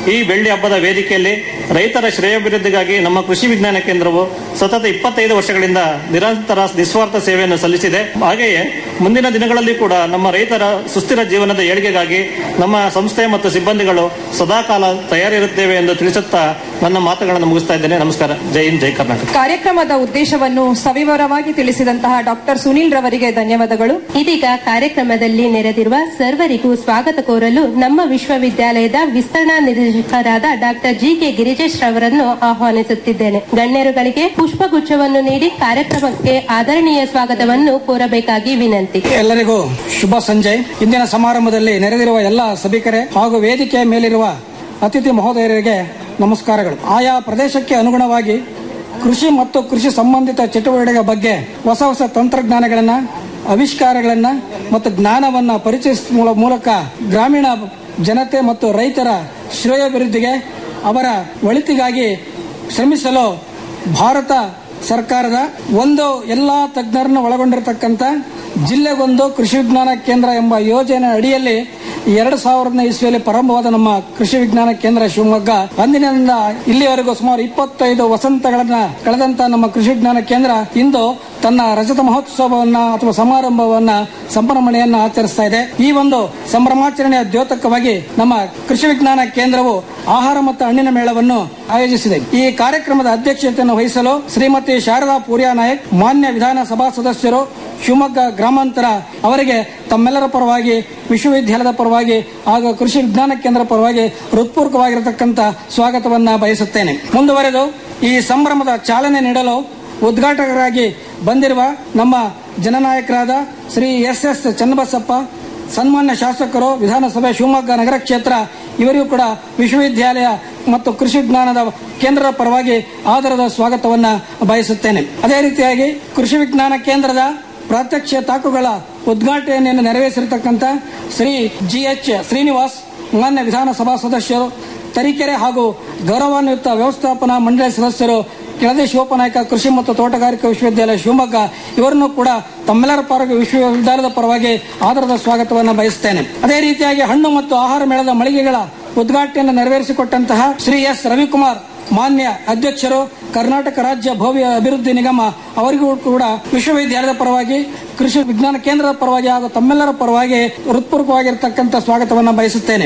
ಈ ಬೆಳ್ಳಿ ಹಬ್ಬದ ವೇದಿಕೆಯಲ್ಲಿ ರೈತರ ಶ್ರೇಯೋಭಿವೃದ್ಧಿಗಾಗಿ ನಮ್ಮ ಕೃಷಿ ವಿಜ್ಞಾನ ಕೇಂದ್ರವು ಸತತ ಇಪ್ಪತ್ತೈದು ವರ್ಷಗಳಿಂದ ನಿರಂತರ ನಿಸ್ವಾರ್ಥ ಸೇವೆಯನ್ನು ಸಲ್ಲಿಸಿದೆ ಹಾಗೆಯೇ ಮುಂದಿನ ದಿನಗಳಲ್ಲಿ ಕೂಡ ನಮ್ಮ ರೈತರ ಸುಸ್ಥಿರ ಜೀವನದ ಏಳಿಗೆಗಾಗಿ ನಮ್ಮ ಸಂಸ್ಥೆ ಮತ್ತು ಸಿಬ್ಬಂದಿಗಳು ಸದಾಕಾಲ ತಯಾರಿರುತ್ತೇವೆ ಎಂದು ತಿಳಿಸುತ್ತಾ ನನ್ನ ಮಾತುಗಳನ್ನು ಮುಗಿಸ್ತಾ ಇದ್ದೇನೆ ನಮಸ್ಕಾರ ಜೈ ಹಿಂದ್ ಜೈ ಕರ್ನಾಟಕ ಕಾರ್ಯಕ್ರಮದ ಉದ್ದೇಶವನ್ನು ಸವಿವರವಾಗಿ ತಿಳಿಸಿದಂತಹ ಡಾಕ್ಟರ್ ಸುನೀಲ್ ರವರಿಗೆ ಧನ್ಯವಾದಗಳು ಇದೀಗ ಕಾರ್ಯಕ್ರಮದಲ್ಲಿ ನೆರೆದಿರುವ ಸರ್ವರಿಗೂ ಸ್ವಾಗತ ಕೋರಲು ನಮ್ಮ ವಿಶ್ವವಿದ್ಯಾಲಯದ ವಿಸ್ತರಣಾ ನಿರ್ದೇಶಕರಾದ ಡಾಕ್ಟರ್ ಜಿ ಕೆ ಗಿರಿಜೇಶ್ ರವರನ್ನು ಆಹ್ವಾನಿಸುತ್ತಿದ್ದೇನೆ ಗಣ್ಯರುಗಳಿಗೆ ಪುಷ್ಪಗುಚ್ಛವನ್ನು ನೀಡಿ ಕಾರ್ಯಕ್ರಮಕ್ಕೆ ಆದರಣೀಯ ಸ್ವಾಗತವನ್ನು ಕೋರಬೇಕಾಗಿ ವಿನಂತಿ ಎಲ್ಲರಿಗೂ ಶುಭ ಸಂಜೆ ಇಂದಿನ ಸಮಾರಂಭದಲ್ಲಿ ನೆರೆದಿರುವ ಎಲ್ಲ ಸಭಿಕರೇ ಹಾಗೂ ವೇದಿಕೆಯ ಮೇಲಿರುವ ಅತಿಥಿ ಮಹೋದಯರಿಗೆ ನಮಸ್ಕಾರಗಳು ಆಯಾ ಪ್ರದೇಶಕ್ಕೆ ಅನುಗುಣವಾಗಿ ಕೃಷಿ ಮತ್ತು ಕೃಷಿ ಸಂಬಂಧಿತ ಚಟುವಟಿಕೆಗಳ ಬಗ್ಗೆ ಹೊಸ ಹೊಸ ತಂತ್ರಜ್ಞಾನಗಳನ್ನ ಆವಿಷ್ಕಾರಗಳನ್ನ ಮತ್ತು ಜ್ಞಾನವನ್ನ ಪರಿಚಯಿಸುವ ಮೂಲಕ ಗ್ರಾಮೀಣ ಜನತೆ ಮತ್ತು ರೈತರ ಶ್ರೇಯೋಭಿವೃದ್ಧಿಗೆ ಅವರ ಒಳಿತಿಗಾಗಿ ಶ್ರಮಿಸಲು ಭಾರತ ಸರ್ಕಾರದ ಒಂದು ಎಲ್ಲಾ ತಜ್ಞರನ್ನು ಒಳಗೊಂಡಿರತಕ್ಕಂತ ಜಿಲ್ಲೆಗೊಂದು ಕೃಷಿ ವಿಜ್ಞಾನ ಕೇಂದ್ರ ಎಂಬ ಯೋಜನೆ ಅಡಿಯಲ್ಲಿ ಎರಡು ಸಾವಿರದ ಇಸ್ವಿಯಲ್ಲಿ ಪ್ರಾರಂಭವಾದ ನಮ್ಮ ಕೃಷಿ ವಿಜ್ಞಾನ ಕೇಂದ್ರ ಶಿವಮೊಗ್ಗ ಅಂದಿನಿಂದ ಇಲ್ಲಿವರೆಗೂ ಸುಮಾರು ಇಪ್ಪತ್ತೈದು ವಸಂತಗಳನ್ನ ಕಳೆದಂತ ನಮ್ಮ ಕೃಷಿ ವಿಜ್ಞಾನ ಕೇಂದ್ರ ಇಂದು ತನ್ನ ರಜತ ಮಹೋತ್ಸವವನ್ನ ಅಥವಾ ಸಮಾರಂಭವನ್ನ ಸಂಭ್ರಮಣೆಯನ್ನ ಆಚರಿಸ್ತಾ ಇದೆ ಈ ಒಂದು ಸಂಭ್ರಮಾಚರಣೆಯ ದ್ಯೋತಕವಾಗಿ ನಮ್ಮ ಕೃಷಿ ವಿಜ್ಞಾನ ಕೇಂದ್ರವು ಆಹಾರ ಮತ್ತು ಹಣ್ಣಿನ ಮೇಳವನ್ನು ಆಯೋಜಿಸಿದೆ ಈ ಕಾರ್ಯಕ್ರಮದ ಅಧ್ಯಕ್ಷತೆಯನ್ನು ವಹಿಸಲು ಶ್ರೀಮತಿ ಶಾರದಾ ಪೂರ್ಯಾ ನಾಯಕ್ ಮಾನ್ಯ ವಿಧಾನಸಭಾ ಸದಸ್ಯರು ಶಿವಮೊಗ್ಗ ಗ್ರಾಮಾಂತರ ಅವರಿಗೆ ತಮ್ಮೆಲ್ಲರ ಪರವಾಗಿ ವಿಶ್ವವಿದ್ಯಾಲಯದ ಪರವಾಗಿ ಹಾಗೂ ಕೃಷಿ ವಿಜ್ಞಾನ ಕೇಂದ್ರ ಪರವಾಗಿ ಹೃತ್ಪೂರ್ವಕವಾಗಿರತಕ್ಕಂತ ಸ್ವಾಗತವನ್ನ ಬಯಸುತ್ತೇನೆ ಮುಂದುವರೆದು ಈ ಸಂಭ್ರಮದ ಚಾಲನೆ ನೀಡಲು ಉದ್ಘಾಟಕರಾಗಿ ಬಂದಿರುವ ನಮ್ಮ ಜನನಾಯಕರಾದ ಶ್ರೀ ಎಸ್ ಎಸ್ ಚನ್ನಬಸಪ್ಪ ಸನ್ಮಾನ್ಯ ಶಾಸಕರು ವಿಧಾನಸಭೆ ಶಿವಮೊಗ್ಗ ನಗರ ಕ್ಷೇತ್ರ ಇವರಿಗೂ ಕೂಡ ವಿಶ್ವವಿದ್ಯಾಲಯ ಮತ್ತು ಕೃಷಿ ವಿಜ್ಞಾನದ ಕೇಂದ್ರದ ಪರವಾಗಿ ಆಧಾರದ ಸ್ವಾಗತವನ್ನ ಬಯಸುತ್ತೇನೆ ಅದೇ ರೀತಿಯಾಗಿ ಕೃಷಿ ವಿಜ್ಞಾನ ಕೇಂದ್ರದ ಪ್ರಾತ್ಯಕ್ಷ ತಾಕುಗಳ ಉದ್ಘಾಟನೆಯನ್ನು ನೆರವೇರಿಸಿರ್ತಕ್ಕಂಥ ಶ್ರೀ ಜಿ ಎಚ್ ಶ್ರೀನಿವಾಸ್ ಮಾನ್ಯ ವಿಧಾನಸಭಾ ಸದಸ್ಯರು ತರೀಕೆರೆ ಹಾಗೂ ಗೌರವಾನ್ವಿತ ವ್ಯವಸ್ಥಾಪನಾ ಮಂಡಳಿ ಸದಸ್ಯರು ಕೆಳದಿ ಶಿವಪ್ಪನಾಯಕ ಕೃಷಿ ಮತ್ತು ತೋಟಗಾರಿಕಾ ವಿಶ್ವವಿದ್ಯಾಲಯ ಶಿವಮೊಗ್ಗ ಇವರನ್ನು ಕೂಡ ತಮ್ಮೆಲ್ಲರ ಪರವಾಗಿ ವಿಶ್ವವಿದ್ಯಾಲಯದ ಪರವಾಗಿ ಆಧಾರದ ಸ್ವಾಗತವನ್ನು ಬಯಸುತ್ತೇನೆ ಅದೇ ರೀತಿಯಾಗಿ ಹಣ್ಣು ಮತ್ತು ಆಹಾರ ಮೇಳದ ಮಳಿಗೆಗಳ ಉದ್ಘಾಟನೆಯನ್ನು ನೆರವೇರಿಸಿಕೊಟ್ಟಂತಹ ಶ್ರೀ ಎಸ್ ರವಿಕುಮಾರ್ ಮಾನ್ಯ ಅಧ್ಯಕ್ಷರು ಕರ್ನಾಟಕ ರಾಜ್ಯ ಭವ್ಯ ಅಭಿವೃದ್ಧಿ ನಿಗಮ ಅವರಿಗೂ ಕೂಡ ವಿಶ್ವವಿದ್ಯಾಲಯದ ಪರವಾಗಿ ಕೃಷಿ ವಿಜ್ಞಾನ ಕೇಂದ್ರದ ಪರವಾಗಿ ಹಾಗೂ ತಮ್ಮೆಲ್ಲರ ಪರವಾಗಿ ಹೃತ್ಪೂರ್ವಕವಾಗಿರತಕ್ಕಂಥ ಸ್ವಾಗತವನ್ನು ಬಯಸುತ್ತೇನೆ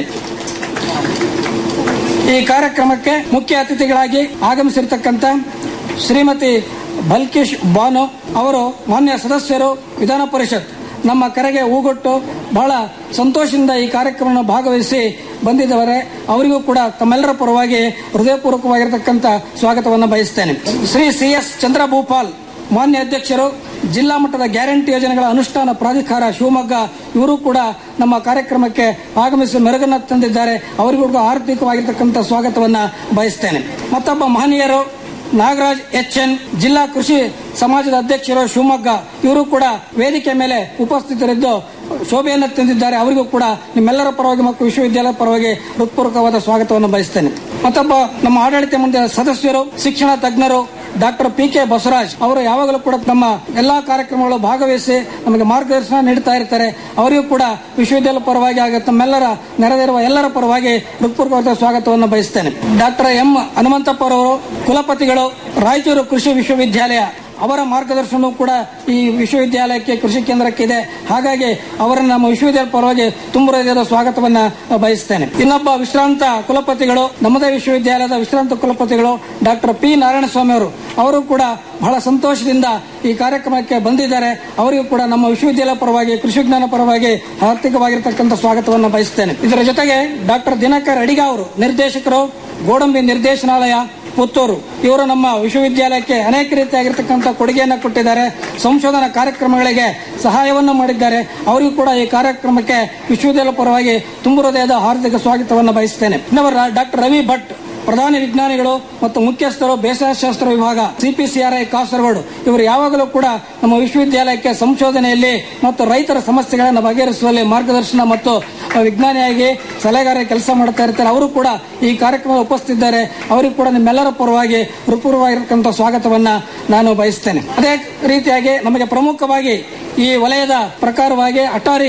ಈ ಕಾರ್ಯಕ್ರಮಕ್ಕೆ ಮುಖ್ಯ ಅತಿಥಿಗಳಾಗಿ ಆಗಮಿಸಿರ್ತಕ್ಕಂಥ ಶ್ರೀಮತಿ ಬಲ್ಕೇಶ್ ಬಾನು ಅವರು ಮಾನ್ಯ ಸದಸ್ಯರು ವಿಧಾನ ಪರಿಷತ್ ನಮ್ಮ ಕರೆಗೆ ಹೂಗೊಟ್ಟು ಬಹಳ ಸಂತೋಷದಿಂದ ಈ ಕಾರ್ಯಕ್ರಮವನ್ನು ಭಾಗವಹಿಸಿ ಬಂದಿದ್ದವರೆ ಅವರಿಗೂ ಕೂಡ ತಮ್ಮೆಲ್ಲರ ಪರವಾಗಿ ಹೃದಯಪೂರ್ವಕವಾಗಿರತಕ್ಕಂಥ ಸ್ವಾಗತವನ್ನು ಬಯಸ್ತೇನೆ ಶ್ರೀ ಸಿ ಎಸ್ ಚಂದ್ರಭೂಪಾಲ್ ಮಾನ್ಯ ಅಧ್ಯಕ್ಷರು ಜಿಲ್ಲಾ ಮಟ್ಟದ ಗ್ಯಾರಂಟಿ ಯೋಜನೆಗಳ ಅನುಷ್ಠಾನ ಪ್ರಾಧಿಕಾರ ಶಿವಮೊಗ್ಗ ಇವರು ಕೂಡ ನಮ್ಮ ಕಾರ್ಯಕ್ರಮಕ್ಕೆ ಆಗಮಿಸಿ ಮೆರುಗನ್ನು ತಂದಿದ್ದಾರೆ ಅವರಿಗೂ ಕೂಡ ಆರ್ಥಿಕವಾಗಿರ್ತಕ್ಕಂಥ ಸ್ವಾಗತವನ್ನ ಬಯಸ್ತೇನೆ ಮತ್ತೊಬ್ಬ ಮಹನೀಯರು ನಾಗರಾಜ್ ಎಚ್ ಎನ್ ಜಿಲ್ಲಾ ಕೃಷಿ ಸಮಾಜದ ಅಧ್ಯಕ್ಷರು ಶಿವಮೊಗ್ಗ ಇವರು ಕೂಡ ವೇದಿಕೆ ಮೇಲೆ ಉಪಸ್ಥಿತರಿದ್ದು ಶೋಭೆಯನ್ನು ತಂದಿದ್ದಾರೆ ಅವರಿಗೂ ಕೂಡ ನಿಮ್ಮೆಲ್ಲರ ಪರವಾಗಿ ಮತ್ತು ವಿಶ್ವವಿದ್ಯಾಲಯದ ಪರವಾಗಿ ಹೃತ್ಪೂರ್ವಕವಾದ ಸ್ವಾಗತವನ್ನು ಬಯಸ್ತೇನೆ ಮತ್ತೊಬ್ಬ ನಮ್ಮ ಆಡಳಿತ ಮಂಡಳಿಯ ಸದಸ್ಯರು ಶಿಕ್ಷಣ ತಜ್ಞರು ಡಾಕ್ಟರ್ ಪಿ ಕೆ ಬಸವರಾಜ್ ಅವರು ಯಾವಾಗಲೂ ಕೂಡ ನಮ್ಮ ಎಲ್ಲಾ ಕಾರ್ಯಕ್ರಮಗಳು ಭಾಗವಹಿಸಿ ನಮಗೆ ಮಾರ್ಗದರ್ಶನ ನೀಡುತ್ತಾ ಇರ್ತಾರೆ ಅವರಿಗೂ ಕೂಡ ವಿಶ್ವವಿದ್ಯಾಲಯ ಪರವಾಗಿ ಹಾಗೂ ತಮ್ಮೆಲ್ಲರ ನೆರೆದಿರುವ ಎಲ್ಲರ ಪರವಾಗಿ ಹೃತ್ಪೂರ್ವಕವಾದ ಸ್ವಾಗತವನ್ನು ಬಯಸ್ತೇನೆ ಡಾಕ್ಟರ್ ಎಂ ಹನುಮಂತಪ್ಪ ಅವರು ಕುಲಪತಿಗಳು ರಾಯಚೂರು ಕೃಷಿ ವಿಶ್ವವಿದ್ಯಾಲಯ ಅವರ ಮಾರ್ಗದರ್ಶನವೂ ಕೂಡ ಈ ವಿಶ್ವವಿದ್ಯಾಲಯಕ್ಕೆ ಕೃಷಿ ಕೇಂದ್ರಕ್ಕೆ ಇದೆ ಹಾಗಾಗಿ ಅವರನ್ನು ನಮ್ಮ ವಿಶ್ವವಿದ್ಯಾಲಯ ಪರವಾಗಿ ತುಂಬ ಹೃದಯದ ಸ್ವಾಗತವನ್ನ ಬಯಸ್ತೇನೆ ಇನ್ನೊಬ್ಬ ವಿಶ್ರಾಂತ ಕುಲಪತಿಗಳು ನಮ್ಮದೇ ವಿಶ್ವವಿದ್ಯಾಲಯದ ವಿಶ್ರಾಂತ ಕುಲಪತಿಗಳು ಡಾಕ್ಟರ್ ಪಿ ನಾರಾಯಣಸ್ವಾಮಿ ಅವರು ಅವರು ಕೂಡ ಬಹಳ ಸಂತೋಷದಿಂದ ಈ ಕಾರ್ಯಕ್ರಮಕ್ಕೆ ಬಂದಿದ್ದಾರೆ ಅವರಿಗೂ ಕೂಡ ನಮ್ಮ ವಿಶ್ವವಿದ್ಯಾಲಯ ಪರವಾಗಿ ಕೃಷಿ ವಿಜ್ಞಾನ ಪರವಾಗಿ ಆರ್ಥಿಕವಾಗಿರ್ತಕ್ಕಂಥ ಸ್ವಾಗತವನ್ನು ಬಯಸ್ತೇನೆ ಇದರ ಜೊತೆಗೆ ಡಾಕ್ಟರ್ ದಿನಕರ್ ಅಡಿಗ ಅವರು ನಿರ್ದೇಶಕರು ಗೋಡಂಬಿ ನಿರ್ದೇಶನಾಲಯ ಪುತ್ತೂರು ಇವರು ನಮ್ಮ ವಿಶ್ವವಿದ್ಯಾಲಯಕ್ಕೆ ಅನೇಕ ರೀತಿಯಾಗಿರ್ತಕ್ಕಂಥ ಕೊಡುಗೆಯನ್ನು ಕೊಟ್ಟಿದ್ದಾರೆ ಸಂಶೋಧನಾ ಕಾರ್ಯಕ್ರಮಗಳಿಗೆ ಸಹಾಯವನ್ನು ಮಾಡಿದ್ದಾರೆ ಅವರಿಗೂ ಕೂಡ ಈ ಕಾರ್ಯಕ್ರಮಕ್ಕೆ ವಿಶ್ವವಿದ್ಯಾಲಯ ಪರವಾಗಿ ತುಂಬ ಹೃದಯದ ಹಾರ್ದಿಕ ಸ್ವಾಗತವನ್ನು ಬಯಸುತ್ತೇನೆ ಇನ್ನವರು ಡಾಕ್ಟರ್ ರವಿ ಭಟ್ ಪ್ರಧಾನಿ ವಿಜ್ಞಾನಿಗಳು ಮತ್ತು ಮುಖ್ಯಸ್ಥರು ಬೇಸಾಯ ಶಾಸ್ತ್ರ ವಿಭಾಗ ಸಿಪಿಸಿಆರ್ಐ ಕಾಸರಗೋಡು ಇವರು ಯಾವಾಗಲೂ ಕೂಡ ನಮ್ಮ ವಿಶ್ವವಿದ್ಯಾಲಯಕ್ಕೆ ಸಂಶೋಧನೆಯಲ್ಲಿ ಮತ್ತು ರೈತರ ಸಮಸ್ಯೆಗಳನ್ನು ಬಗೆಹರಿಸುವಲ್ಲಿ ಮಾರ್ಗದರ್ಶನ ಮತ್ತು ವಿಜ್ಞಾನಿಯಾಗಿ ಸಲಹೆಗಾರ ಕೆಲಸ ಮಾಡ್ತಾ ಇರ್ತಾರೆ ಅವರು ಕೂಡ ಈ ಕಾರ್ಯಕ್ರಮ ಉಪಸ್ಥಿತಿದ್ದಾರೆ ಅವರಿಗೂ ಕೂಡ ನಿಮ್ಮೆಲ್ಲರ ಪರವಾಗಿ ಹೃತ್ಪೂರ್ವವಾಗಿರ್ತಕ್ಕಂಥ ಸ್ವಾಗತವನ್ನ ನಾನು ಬಯಸ್ತೇನೆ ಅದೇ ರೀತಿಯಾಗಿ ನಮಗೆ ಪ್ರಮುಖವಾಗಿ ಈ ವಲಯದ ಪ್ರಕಾರವಾಗಿ ATARI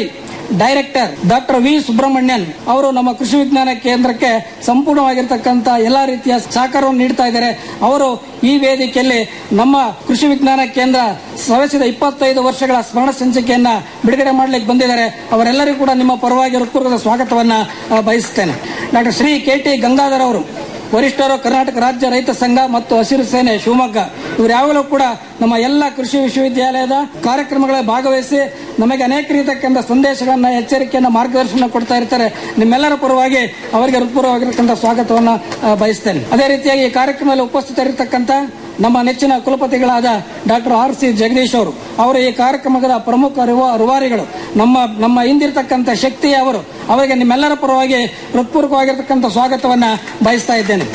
director doctor V Subrahmanyan ಅವರು ನಮ್ಮ ಕೃಷಿ ವಿಜ್ಞಾನ ಕೇಂದ್ರಕ್ಕೆ ಸಂಪೂರ್ಣವಾಗಿರ್ತಕ್ಕಂಥ ಎಲ್ಲಾ ರೀತಿಯ ಸಹಕಾರವನ್ನು ನೀಡ್ತಾ ಇದ್ದಾರೆ ಅವರು ಈ ವೇದಿಕೆಯಲ್ಲಿ ನಮ್ಮ ಕೃಷಿ ವಿಜ್ಞಾನ ಕೇಂದ್ರ ಸವೆಸಿದ ಇಪ್ಪತ್ತೈದು ವರ್ಷಗಳ ಸ್ಮರಣ ಸಂಚಿಕೆಯನ್ನ ಬಿಡುಗಡೆ ಮಾಡಲಿಕ್ಕೆ ಬಂದಿದ್ದಾರೆ ಅವರೆಲ್ಲರಿಗೂ ಕೂಡ ನಿಮ್ಮ ಪರವಾಗಿ ಹೃತ್ಪೂರ್ವಕದ ಸ್ವಾಗತವನ್ನ ಆ, ಬಯಸುತ್ತೇನೆ doctor Shri K T Gangadhar ಅವರು ವರಿಷ್ಠರು ಕರ್ನಾಟಕ ರಾಜ್ಯ ರೈತ ಸಂಘ ಮತ್ತು ಹಸಿರು ಸೇನೆ ಶಿವಮೊಗ್ಗ ಇವರು ಯಾವಾಗಲೂ ಕೂಡ ನಮ್ಮ ಎಲ್ಲ ಕೃಷಿ ವಿಶ್ವವಿದ್ಯಾಲಯದ ಕಾರ್ಯಕ್ರಮಗಳ ಭಾಗವಹಿಸಿ ನಮಗೆ ಅನೇಕ ರೀತಿಯ ಸಂದೇಶಗಳನ್ನ ಎಚ್ಚರಿಕೆಯನ್ನ ಮಾರ್ಗದರ್ಶನ ಕೊಡ್ತಾ ಇರ್ತಾರೆ ನಿಮ್ಮೆಲ್ಲರ ಪರವಾಗಿ ಅವರಿಗೆ ಹೃತ್ಪೂರ್ವವಾಗಿರ್ತಕ್ಕಂಥ ಸ್ವಾಗತವನ್ನ ಆ, ಬಯಸ್ತೇನೆ ಅದೇ ರೀತಿಯಾಗಿ ಈ ಕಾರ್ಯಕ್ರಮದಲ್ಲಿ ಉಪಸ್ಥಿತರಿರ್ತಕ್ಕಂಥ ನಮ್ಮ ನೆಚ್ಚಿನ ಕುಲಪತಿಗಳಾದ ಡಾಕ್ಟರ್ ಆರ್ ಸಿ ಜಗದೀಶ್ ಅವರು ಅವರು ಈ ಕಾರ್ಯಕ್ರಮದ ಪ್ರಮುಖ ರುವಾ- ರೂವಾರಿಗಳು ನಮ್ಮ ನಮ್ಮ ಹಿಂದಿರ್ತಕ್ಕಂಥ ಶಕ್ತಿ ಅವರು ಅವರಿಗೆ ನಿಮ್ಮೆಲ್ಲರ ಪರವಾಗಿ ಹೃತ್ಪೂರ್ವಕವಾಗಿರ್ತಕ್ಕಂಥ ಸ್ವಾಗತವನ್ನ ಬಯಸ್ತಾ ಇದ್ದೇನೆ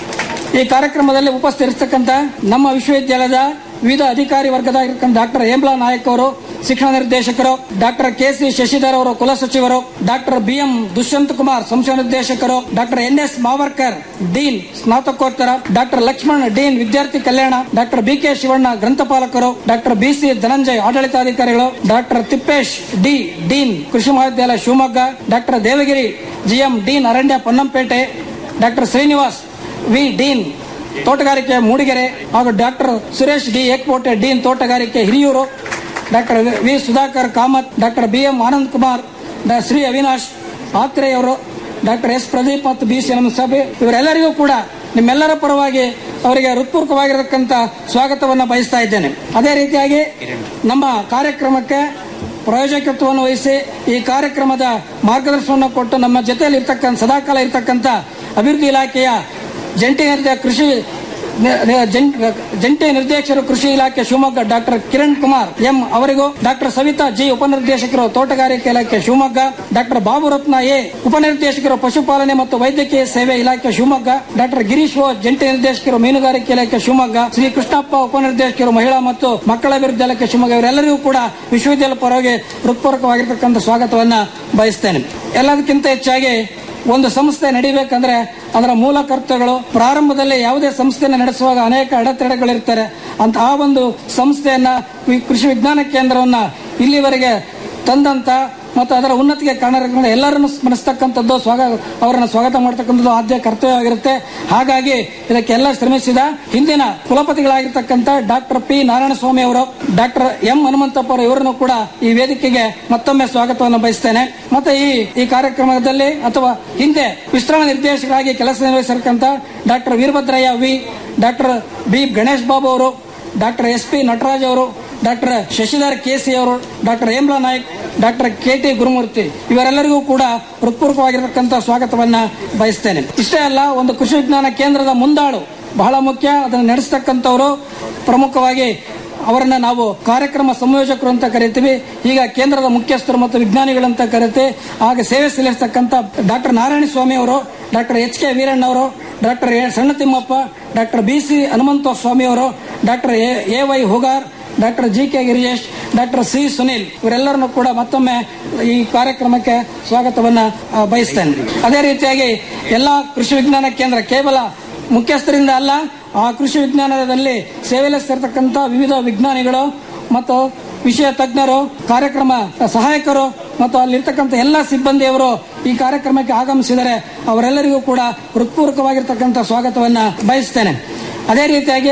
ಈ ಕಾರ್ಯಕ್ರಮದಲ್ಲಿ ಉಪಸ್ಥಿತರಿರ್ತಕ್ಕಂಥ ನಮ್ಮ ವಿಶ್ವವಿದ್ಯಾಲಯದ ವಿವಿಧ ಅಧಿಕಾರಿ ವರ್ಗದ ಡಾಕ್ಟರ್ ಹೇಮ್ಲಾ ನಾಯಕ್ ಅವರು ಶಿಕ್ಷಣ ನಿರ್ದೇಶಕರು ಡಾಕ್ಟರ್ ಕೆ ಸಿ ಶಶಿಧರ್ ಅವರು ಕುಲಸಚಿವರು doctor B M Dushyant Kumar ಸಂಶಯ ನಿರ್ದೇಶಕರು doctor N S Mavarkar dean ಸ್ನಾತಕೋತ್ತರ ಡಾಕ್ಟರ್ ಲಕ್ಷ್ಮಣ್ ಡೀನ್ ವಿದ್ಯಾರ್ಥಿ ಕಲ್ಯಾಣ ಡಾಕ್ಟರ್ ಬಿ ಕೆ ಶಿವಣ್ಣ ಗ್ರಂಥಪಾಲಕರು ಡಾಕ್ಟರ್ ಬಿ ಸಿ ಧನಂಜಯ್ ಆಡಳಿತಾಧಿಕಾರಿಗಳು ಡಾಕ್ಟರ್ ತಿಪ್ಪೇಶ್ ಡಿ ಡೀನ್ ಕೃಷಿ ಮಹಾವಿದ್ಯಾಲಯ Shivamogga doctor Devagiri GM dean ಅರಣ್ಯ Ponnampet doctor Srinivas V dean ತೋಟಗಾರಿಕೆ ಮೂಡಿಗೆರೆ ಹಾಗೂ doctor Suresh D Ekakote dean ತೋಟಗಾರಿಕೆ Hiriyur doctor V Sudhakar Kamath doctor B M Anand Kumar ಡಾ- ಶ್ರೀ ಅವಿನಾಶ್ ಆತ್ರೇಯ ಅವರು ಡಾಕ್ಟರ್ ಎಸ್ ಪ್ರದೀಪ್ ಮತ್ತು ಬಿ ಸಿ ಸಭೆ ಇವರೆಲ್ಲರಿಗೂ ಕೂಡ ನಿಮ್ಮೆಲ್ಲರ ಪರವಾಗಿ ಅವರಿಗೆ ಹೃತ್ಪೂರ್ವಕವಾಗಿರತಕ್ಕಂಥ ಸ್ವಾಗತವನ್ನು ಬಯಸ್ತಾ ಇದ್ದೇನೆ ಅದೇ ರೀತಿಯಾಗಿ ನಮ್ಮ ಕಾರ್ಯಕ್ರಮಕ್ಕೆ ಪ್ರಾಯೋಜಕತ್ವವನ್ನು ವಹಿಸಿ ಈ ಕಾರ್ಯಕ್ರಮದ ಮಾರ್ಗದರ್ಶನವನ್ನು ಕೊಟ್ಟು ನಮ್ಮ ಜೊತೆಯಲ್ಲಿ ಇರ್ತಕ್ಕಂಥ ಸದಾಕಾಲ ಇರ್ತಕ್ಕಂಥ ಅಭಿವೃದ್ಧಿ ಇಲಾಖೆಯ ಜಂಟಿ ನಿರ್ದೇ ಕೃಷಿ ನಿ- ನಿ- ಜಂ- ಜಂಟಿ ನಿರ್ದೇಶಕರು ಕೃಷಿ ಇಲಾಖೆ ಶಿವಮೊಗ್ಗ ಡಾಕ್ಟರ್ ಕಿರಣ್ ಕುಮಾರ್ ಎಂ ಅವರಿಗೂ ಡಾಕ್ಟರ್ ಸವಿತಾ ಜಿ ಉಪನಿರ್ದೇಶಕರು ತೋಟಗಾರಿಕೆ ಇಲಾಖೆ ಶಿವಮೊಗ್ಗ ಡಾಕ್ಟರ್ ಬಾಬು ರತ್ನ ಎ ಉಪನಿರ್ದೇಶಕರು ಪಶುಪಾಲನೆ ಮತ್ತು ವೈದ್ಯಕೀಯ ಸೇವೆ ಇಲಾಖೆ ಶಿವಮೊಗ್ಗ ಡಾಕ್ಟರ್ ಗಿರೀಶ್ ಓ ಜಂಟಿ ನಿರ್ದೇಶಕರು ಮೀನುಗಾರಿಕೆ ಇಲಾಖೆ ಶಿವಮೊಗ್ಗ ಶ್ರೀ ಕೃಷ್ಣಪ್ಪ ಉಪನಿರ್ದೇಶಕರು ಮಹಿಳಾ ಮತ್ತು ಮಕ್ಕಳ ಅಭಿವೃದ್ಧಿ ಇಲಾಖೆ ಶಿವಮೊಗ್ಗ ಇವರೆಲ್ಲರಿಗೂ ಕೂಡ ವಿಶ್ವವಿದ್ಯಾಲಯ ಪರವಾಗಿ ಹೃತ್ಪೂರ್ವಕವಾಗಿರ್ತಕ್ಕಂಥ ಸ್ವಾಗತವನ್ನ ಬಯಸ್ತೇನೆ ಎಲ್ಲದಕ್ಕಿಂತ ಹೆಚ್ಚಾಗಿ ಒಂದು ಸಂಸ್ಥೆ ನಡಿಬೇಕಂದ್ರೆ ಅದರ ಮೂಲ ಕರ್ತೃಗಳು ಪ್ರಾರಂಭದಲ್ಲಿ ಯಾವುದೇ ಸಂಸ್ಥೆಯನ್ನು ನಡೆಸುವಾಗ ಅನೇಕ ಅಡೆತಡೆಗಳಿರ್ತಾರೆ ಅಂತ ಆ ಒಂದು ಸಂಸ್ಥೆಯನ್ನ ವಿ- ಕೃಷಿ ವಿಜ್ಞಾನ ಕೇಂದ್ರವನ್ನ ಇಲ್ಲಿವರೆಗೆ ತಂದಂತ ಮತ್ತು ಅದರ ಉನ್ನತಿಗೆ ಕಾರಣರಾಗಿರುವ ಎಲ್ಲರನ್ನು ಸ್ಮರಿಸ್ತಕ್ಕಂಥದ್ದು ಸ್ವಾಗ ಅವರನ್ನು ಸ್ವಾಗತ ಮಾಡ್ತಕ್ಕಂಥದ್ದು ಆದ್ಯ ಕರ್ತವ್ಯವಾಗಿರುತ್ತೆ ಹಾಗಾಗಿ ಇದಕ್ಕೆಲ್ಲ ಶ್ರಮಿಸಿದ ಹಿಂದಿನ ಕುಲಪತಿಗಳಾಗಿರ್ತಕ್ಕಂಥ ಡಾಕ್ಟರ್ ಪಿ ನಾರಾಯಣಸ್ವಾಮಿ ಅವರು ಡಾಕ್ಟರ್ ಎಂ ಹನುಮಂತಪ್ಪ ಅವರು ಇವರನ್ನು ಕೂಡ ಈ ವೇದಿಕೆಗೆ ಮತ್ತೊಮ್ಮೆ ಸ್ವಾಗತವನ್ನು ಬಯಸ್ತೇನೆ ಮತ್ತೆ ಈ ಈ ಕಾರ್ಯಕ್ರಮದಲ್ಲಿ ಅಥವಾ ಹಿಂದೆ ವಿಸ್ತರಣಾ ನಿರ್ದೇಶಕರಾಗಿ ಕೆಲಸ ನಿರ್ವಹಿಸಿರ್ತಕ್ಕಂಥ doctor Veerabhadraiah V doctor B Ganesh Babu ಅವರು ಡಾಕ್ಟರ್ ಎಸ್ ಪಿ ನಟರಾಜ್ ಅವರು ಡಾಕ್ಟರ್ ಶಶಿಧರ್ ಕೆಸಿ ಅವರು doctor Hemla Naik doctor K T Gurumurthy ಇವರೆಲ್ಲರಿಗೂ ಕೂಡ ಹೃತ್ಪೂರ್ವಕವಾಗಿರತಕ್ಕಂಥ ಸ್ವಾಗತವನ್ನ ಬಯಸ್ತೇನೆ ಇಷ್ಟೇ ಅಲ್ಲ ಒಂದು ಕೃಷಿ ವಿಜ್ಞಾನ ಕೇಂದ್ರದ ಮುಂದಾಳು ಬಹಳ ಮುಖ್ಯ ಅದನ್ನು ನಡೆಸ್ತಕ್ಕಂಥವರು ಪ್ರಮುಖವಾಗಿ ಅವರನ್ನ ನಾವು ಕಾರ್ಯಕ್ರಮ ಸಂಯೋಜಕರು ಅಂತ ಕರಿತೀವಿ ಈಗ ಕೇಂದ್ರದ ಮುಖ್ಯಸ್ಥರು ಮತ್ತು ವಿಜ್ಞಾನಿಗಳಂತ ಕರಿತೀವಿ ಹಾಗೆ ಸೇವೆ ಸಲ್ಲಿಸತಕ್ಕಂಥ ಡಾಕ್ಟರ್ ನಾರಾಯಣ ಸ್ವಾಮಿ ಅವರು ಡಾಕ್ಟರ್ ಎಚ್ ಕೆ ವೀರಣ್ಣ ಅವರು doctor A Sanna Thimmappa doctor B C Hanumantha Swamy ಅವರು doctor A Y Hugar doctor G K Giriyesh doctor C Sunil ಇವರೆಲ್ಲರನ್ನು ಕೂಡ ಮತ್ತೊಮ್ಮೆ ಈ ಕಾರ್ಯಕ್ರಮಕ್ಕೆ ಸ್ವಾಗತವನ್ನ ಆ, ಬಯಸ್ತೇನೆ ಅದೇ ರೀತಿಯಾಗಿ ಎಲ್ಲಾ ಕೃಷಿ ವಿಜ್ಞಾನ ಕೇಂದ್ರ ಕೇವಲ ಮುಖ್ಯಸ್ಥರಿಂದ ಅಲ್ಲ ಆ ಕೃಷಿ ವಿಜ್ಞಾನದಲ್ಲಿ ಸೇವೆಲಿಸ್ತಕ್ಕಂಥ ವಿವಿಧ ವಿಜ್ಞಾನಿಗಳು ಮತ್ತು ವಿಷಯ ತಜ್ಞರು ಕಾರ್ಯಕ್ರಮ ಸಹಾಯಕರು ಮತ್ತು ಅಲ್ಲಿರ್ತಕ್ಕಂಥ ಎಲ್ಲ ಸಿಬ್ಬಂದಿಯವರು ಈ ಕಾರ್ಯಕ್ರಮಕ್ಕೆ ಆಗಮಿಸಿದರೆ ಅವರೆಲ್ಲರಿಗೂ ಕೂಡ ಹೃತ್ಪೂರ್ವಕವಾಗಿರ್ತಕ್ಕಂಥ ಸ್ವಾಗತವನ್ನ ಬಯಸ್ತೇನೆ ಅದೇ ರೀತಿಯಾಗಿ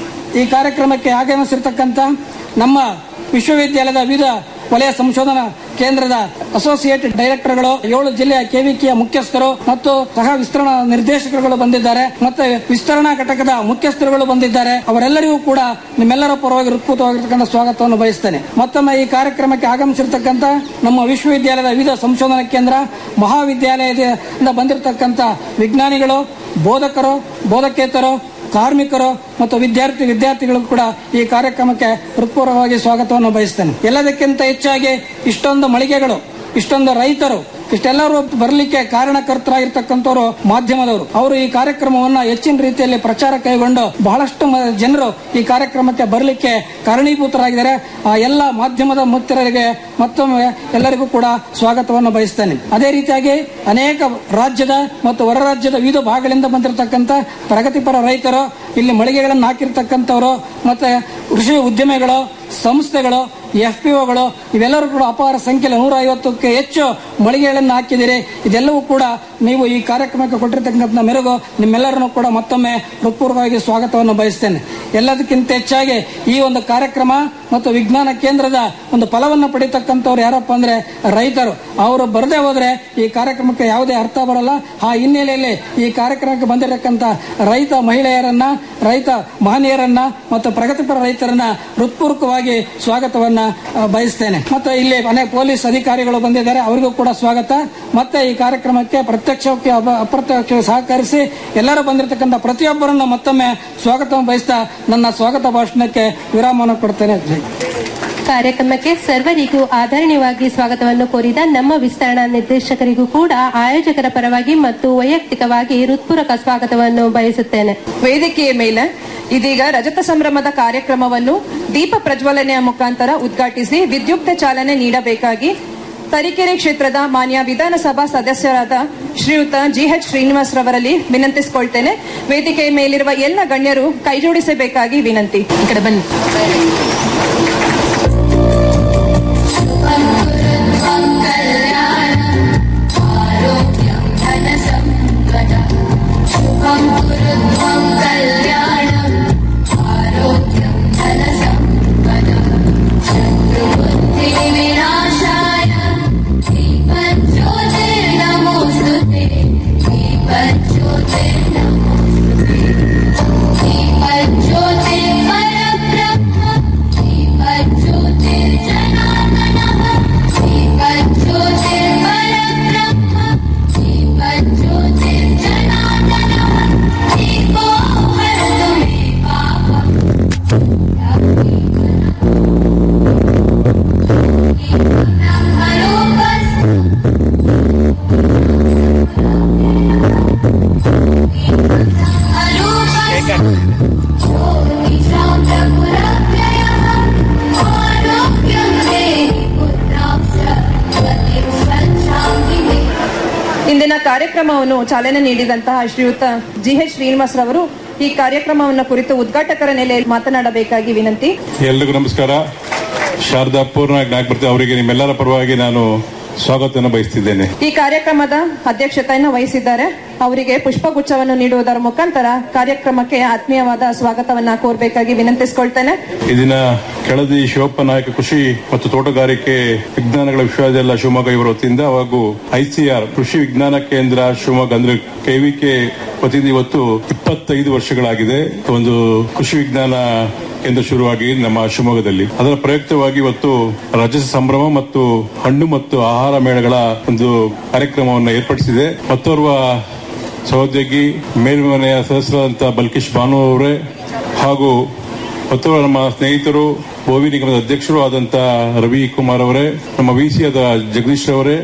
ಈ ಕಾರ್ಯಕ್ರಮಕ್ಕೆ ಆಗಮಿಸಿರ್ತಕ್ಕಂಥ ನಮ್ಮ ವಿಶ್ವವಿದ್ಯಾಲಯದ ವಿವಿಧ ವಲಯ ಸಂಶೋಧನಾ ಕೇಂದ್ರದ ಅಸೋಸಿಯೇಟ್ ಡೈರೆಕ್ಟರ್ಗಳು ಏಳು ಜಿಲ್ಲೆಯ ಕೆವಿಕೆಯ ಮುಖ್ಯಸ್ಥರು ಮತ್ತು ಸಹ ವಿಸ್ತರಣಾ ನಿರ್ದೇಶಕರುಗಳು ಬಂದಿದ್ದಾರೆ ಮತ್ತೆ ವಿಸ್ತರಣಾ ಘಟಕದ ಮುಖ್ಯಸ್ಥರುಗಳು ಬಂದಿದ್ದಾರೆ ಅವರೆಲ್ಲರಿಗೂ ಕೂಡ ನಿಮ್ಮೆಲ್ಲರ ಪರವಾಗಿ ಹೃತ್ಪೂತವಾಗಿರ್ತಕ್ಕಂಥ ಸ್ವಾಗತವನ್ನು ಬಯಸ್ತೇನೆ ಮತ್ತೊಮ್ಮೆ ಈ ಕಾರ್ಯಕ್ರಮಕ್ಕೆ ಆಗಮಿಸಿರ್ತಕ್ಕಂಥ ನಮ್ಮ ವಿಶ್ವವಿದ್ಯಾಲಯದ ವಿವಿಧ ಸಂಶೋಧನಾ ಕೇಂದ್ರ ಮಹಾವಿದ್ಯಾಲಯದಿಂದ ಬಂದಿರತಕ್ಕಂಥ ವಿಜ್ಞಾನಿಗಳು ಬೋಧಕರು ಬೋಧಕೇತರು ಕಾರ್ಮಿಕರು ಮತ್ತು ವಿದ್ಯಾರ್ಥಿ ವಿದ್ಯಾರ್ಥಿಗಳು ಕೂಡ ಈ ಕಾರ್ಯಕ್ರಮಕ್ಕೆ ಹೃತ್ಪೂರ್ವಕವಾಗಿ ಸ್ವಾಗತವನ್ನು ಬಯಸ್ತೇನೆ ಎಲ್ಲದಕ್ಕಿಂತ ಹೆಚ್ಚಾಗಿ ಇಷ್ಟೊಂದು ಮಳಿಗೆಗಳು ಇಷ್ಟೊಂದು ರೈತರು ಇಷ್ಟೆಲ್ಲರೂ ಬರಲಿಕ್ಕೆ ಕಾರಣಕರ್ತರಾಗಿರ್ತಕ್ಕಂಥವ್ರು ಮಾಧ್ಯಮದವರು ಅವರು ಈ ಕಾರ್ಯಕ್ರಮವನ್ನ ಹೆಚ್ಚಿನ ರೀತಿಯಲ್ಲಿ ಪ್ರಚಾರ ಕೈಗೊಂಡು ಬಹಳಷ್ಟು ಮ- ಜನರು ಈ ಕಾರ್ಯಕ್ರಮಕ್ಕೆ ಬರಲಿಕ್ಕೆ ಕಾರಣೀಭೂತರಾಗಿದ್ದಾರೆ ಆ ಎಲ್ಲ ಮಾಧ್ಯಮದ ಮಿತ್ರರಿಗೆ ಮತ್ತೊಮ್ಮೆ ಎಲ್ಲರಿಗೂ ಕೂಡ ಸ್ವಾಗತವನ್ನು ಬಯಸ್ತೇನೆ ಅದೇ ರೀತಿಯಾಗಿ ಅನೇಕ ರಾಜ್ಯದ ಮತ್ತು ಹೊರ ರಾಜ್ಯದ ವಿವಿಧ ಭಾಗಗಳಿಂದ ಬಂದಿರತಕ್ಕಂಥ ಪ್ರಗತಿಪರ ರೈತರು ಇಲ್ಲಿ ಮಳಿಗೆಗಳನ್ನು ಹಾಕಿರ್ತಕ್ಕಂಥವರು ಮತ್ತೆ ಕೃಷಿ ಉದ್ಯಮಿಗಳು ಸಂಸ್ಥೆಗಳು ಎಫ್ ಪಿ ಒಗಳು ಇವೆಲ್ಲರೂ ಕೂಡ ಅಪಾರ ಸಂಖ್ಯೆಯಲ್ಲಿ ನೂರ ಐವತ್ತಕ್ಕೆ ಹೆಚ್ಚು ಮಳಿಗೆಗಳನ್ನು ಹಾಕಿದ್ದೀರಿ ಇದೆಲ್ಲವೂ ಕೂಡ ನೀವು ಈ ಕಾರ್ಯಕ್ರಮಕ್ಕೆ ಕೊಟ್ಟಿರ್ತಕ್ಕಂಥ ಮೆರುಗು ನಿಮ್ಮೆಲ್ಲರನ್ನು ಕೂಡ ಮತ್ತೊಮ್ಮೆ ಹೃತ್ಪೂರ್ವಕವಾಗಿ ಸ್ವಾಗತವನ್ನು ಬಯಸ್ತೇನೆ ಎಲ್ಲದಕ್ಕಿಂತ ಹೆಚ್ಚಾಗಿ ಈ ಒಂದು ಕಾರ್ಯಕ್ರಮ ಮತ್ತು ವಿಜ್ಞಾನ ಕೇಂದ್ರದ ಒಂದು ಫಲವನ್ನು ಪಡಿತಕ್ಕಂಥವ್ರು ಯಾರಪ್ಪ ಅಂದ್ರೆ ರೈತರು ಅವರು ಬರದೇ ಹೋದ್ರೆ ಈ ಕಾರ್ಯಕ್ರಮಕ್ಕೆ ಯಾವುದೇ ಅರ್ಥ ಬರಲ್ಲ ಆ ಹಿನ್ನೆಲೆಯಲ್ಲಿ ಈ ಕಾರ್ಯಕ್ರಮಕ್ಕೆ ಬಂದಿರತಕ್ಕಂಥ ರೈತ ಮಹಿಳೆಯರನ್ನ ರೈತ ಮಹನೀಯರನ್ನ ಮತ್ತು ಪ್ರಗತಿಪರ ರೈತರನ್ನ ಹೃತ್ಪೂರ್ವಕವಾಗಿ ಸ್ವಾಗತವನ್ನ ಆ, ಬಯಸ್ತೇನೆ ಮತ್ತು ಇಲ್ಲಿ ಅನೇಕ ಪೊಲೀಸ್ ಅಧಿಕಾರಿಗಳು ಬಂದಿದ್ದಾರೆ ಅವರಿಗೂ ಕೂಡ ಸ್ವಾಗತ ಮತ್ತೆ ಈ ಕಾರ್ಯಕ್ರಮಕ್ಕೆ ಪ್ರತ್ಯಕ್ಷಕ್ಕೆ ಅಪ- ಅಪ್ರತ್ಯಕ್ಷ ಸಹಕರಿಸಿ ಎಲ್ಲರೂ ಬಂದಿರತಕ್ಕಂಥ ಪ್ರತಿಯೊಬ್ಬರನ್ನು ಮತ್ತೊಮ್ಮೆ ಸ್ವಾಗತವನ್ನು ಬಯಸ್ತಾ ನನ್ನ ಸ್ವಾಗತ ಭಾಷಣಕ್ಕೆ ವಿರಾಮವನ್ನು ಕೊಡ್ತೇನೆ ಜೈ. ಕಾರ್ಯಕ್ರಮಕ್ಕೆ ಸರ್ವರಿಗೂ ಆದರಣೀಯವಾಗಿ ಸ್ವಾಗತವನ್ನು ಕೋರಿದ ನಮ್ಮ ವಿಸ್ತರಣಾ ನಿರ್ದೇಶಕರಿಗೂ ಕೂಡ ಆಯೋಜಕರ ಪರವಾಗಿ ಮತ್ತು ವೈಯಕ್ತಿಕವಾಗಿ ಹೃತ್ಪೂರ್ವಕ ಸ್ವಾಗತವನ್ನು ಬಯಸುತ್ತೇನೆ ವೇದಿಕೆಯ ಮೇಲೆ ಇದೀಗ ರಜತ ಸಂಭ್ರಮದ ಕಾರ್ಯಕ್ರಮವನ್ನು ದೀಪ ಪ್ರಜ್ವಲನೆಯ ಮುಖಾಂತರ ಉದ್ಘಾಟಿಸಿ ವಿದ್ಯುಕ್ತ ಚಾಲನೆ ನೀಡಬೇಕಾಗಿ ತರೀಕೆರೆ ಕ್ಷೇತ್ರದ ಮಾನ್ಯ ವಿಧಾನಸಭಾ ಸದಸ್ಯರಾದ ಶ್ರೀಯುತ ಜಿಎಚ್ ಶ್ರೀನಿವಾಸ್ ರವರಲ್ಲಿ ವಿನಂತಿಸಿಕೊಳ್ತೇನೆ ವೇದಿಕೆಯ ಮೇಲಿರುವ ಎಲ್ಲ ಗಣ್ಯರು ಕೈಜೋಡಿಸಬೇಕಾಗಿ ವಿನಂತಿ ಈ ಕಡೆ ಬನ್ನಿ ಇಂದಿನ ಕಾರ್ಯಕ್ರಮವನ್ನು ಚಾಲನೆ ನೀಡಿದಂತಹ ಶ್ರೀಯುತ ಜಿಎಚ್ ಶ್ರೀನಿವಾಸ್ ರವರು ಈ ಕಾರ್ಯಕ್ರಮವನ್ನು ಕುರಿತು ಉದ್ಘಾಟಕರ ನೆಲೆಯಲ್ಲಿ ಮಾತನಾಡಬೇಕಾಗಿ ವಿನಂತಿ ಎಲ್ರಿಗೂ ನಮಸ್ಕಾರ ಶಾರದಾ ಪೂರ್ಣನಾಗ್ ನಾಗ್ಬರ್ತಿ ಅವರಿಗೆ ನಿಮ್ಮೆಲ್ಲರ ಪರವಾಗಿ ನಾನು ಸ್ವಾಗತವನ್ನು ಬಯಸ್ತಿದ್ದೇನೆ ಈ ಕಾರ್ಯಕ್ರಮದ ಅಧ್ಯಕ್ಷತೆಯನ್ನು ವಹಿಸಿದ್ದಾರೆ ಅವರಿಗೆ ಪುಷ್ಪಗುಚ್ಛವನ್ನು ನೀಡುವುದರ ಮುಖಾಂತರ ಕಾರ್ಯಕ್ರಮಕ್ಕೆ ಆತ್ಮೀಯವಾದ ಸ್ವಾಗತವನ್ನ ಕೋರಬೇಕಾಗಿ ವಿನಂತಿಸಿಕೊಳ್ತೇನೆ ಈ ದಿನ ಕೆಳದಿ ಶಿವಪ್ಪ ನಾಯಕ ಕೃಷಿ ಮತ್ತು ತೋಟಗಾರಿಕೆ ವಿಜ್ಞಾನಗಳ ವಿಶ್ವವಿದ್ಯಾಲಯ ಶಿವಮೊಗ್ಗ ಇವರ ವತಿಯಿಂದ ಹಾಗೂ ಐಸಿಆರ್ ಕೃಷಿ ವಿಜ್ಞಾನ ಕೇಂದ್ರ ಶಿವಮೊಗ್ಗ ಅಂದ್ರೆ ಕೆವಿಕೆ ವತಿಯಿಂದ ಇವತ್ತು ಇಪ್ಪತ್ತೈದು ವರ್ಷಗಳಾಗಿದೆ ಒಂದು ಕೃಷಿ ವಿಜ್ಞಾನ ಕೇಂದ್ರ ಶುರುವಾಗಿ ನಮ್ಮ ಶಿವಮೊಗ್ಗದಲ್ಲಿ ಅದರ ಪ್ರಯುಕ್ತವಾಗಿ ಇವತ್ತು ರಜತ ಸಂಭ್ರಮ ಮತ್ತು ಹಣ್ಣು ಮತ್ತು ಆಹಾರ ಮೇಳಗಳ ಒಂದು ಕಾರ್ಯಕ್ರಮವನ್ನು ಏರ್ಪಡಿಸಿದೆ ಮತ್ತೋರ್ವ ಸಹೋದ್ಯೋಗಿ ಮೇಲ್ಮನೆಯ ಸದಸ್ಯರಾದಂತಹ ಬಲ್ಕಿಶ್ ಬಾನು ಅವರೇ ಹಾಗೂ ಮತ್ತು ನಮ್ಮ ಸ್ನೇಹಿತರು ಬೋವಿ ನಿಗಮದ ಅಧ್ಯಕ್ಷರು ಆದಂತಹ ರವಿ ಕುಮಾರ್ ಅವರೇ ನಮ್ಮ ವಿಸಿ ಆದ ಜಗದೀಶ್ ಅವರೇ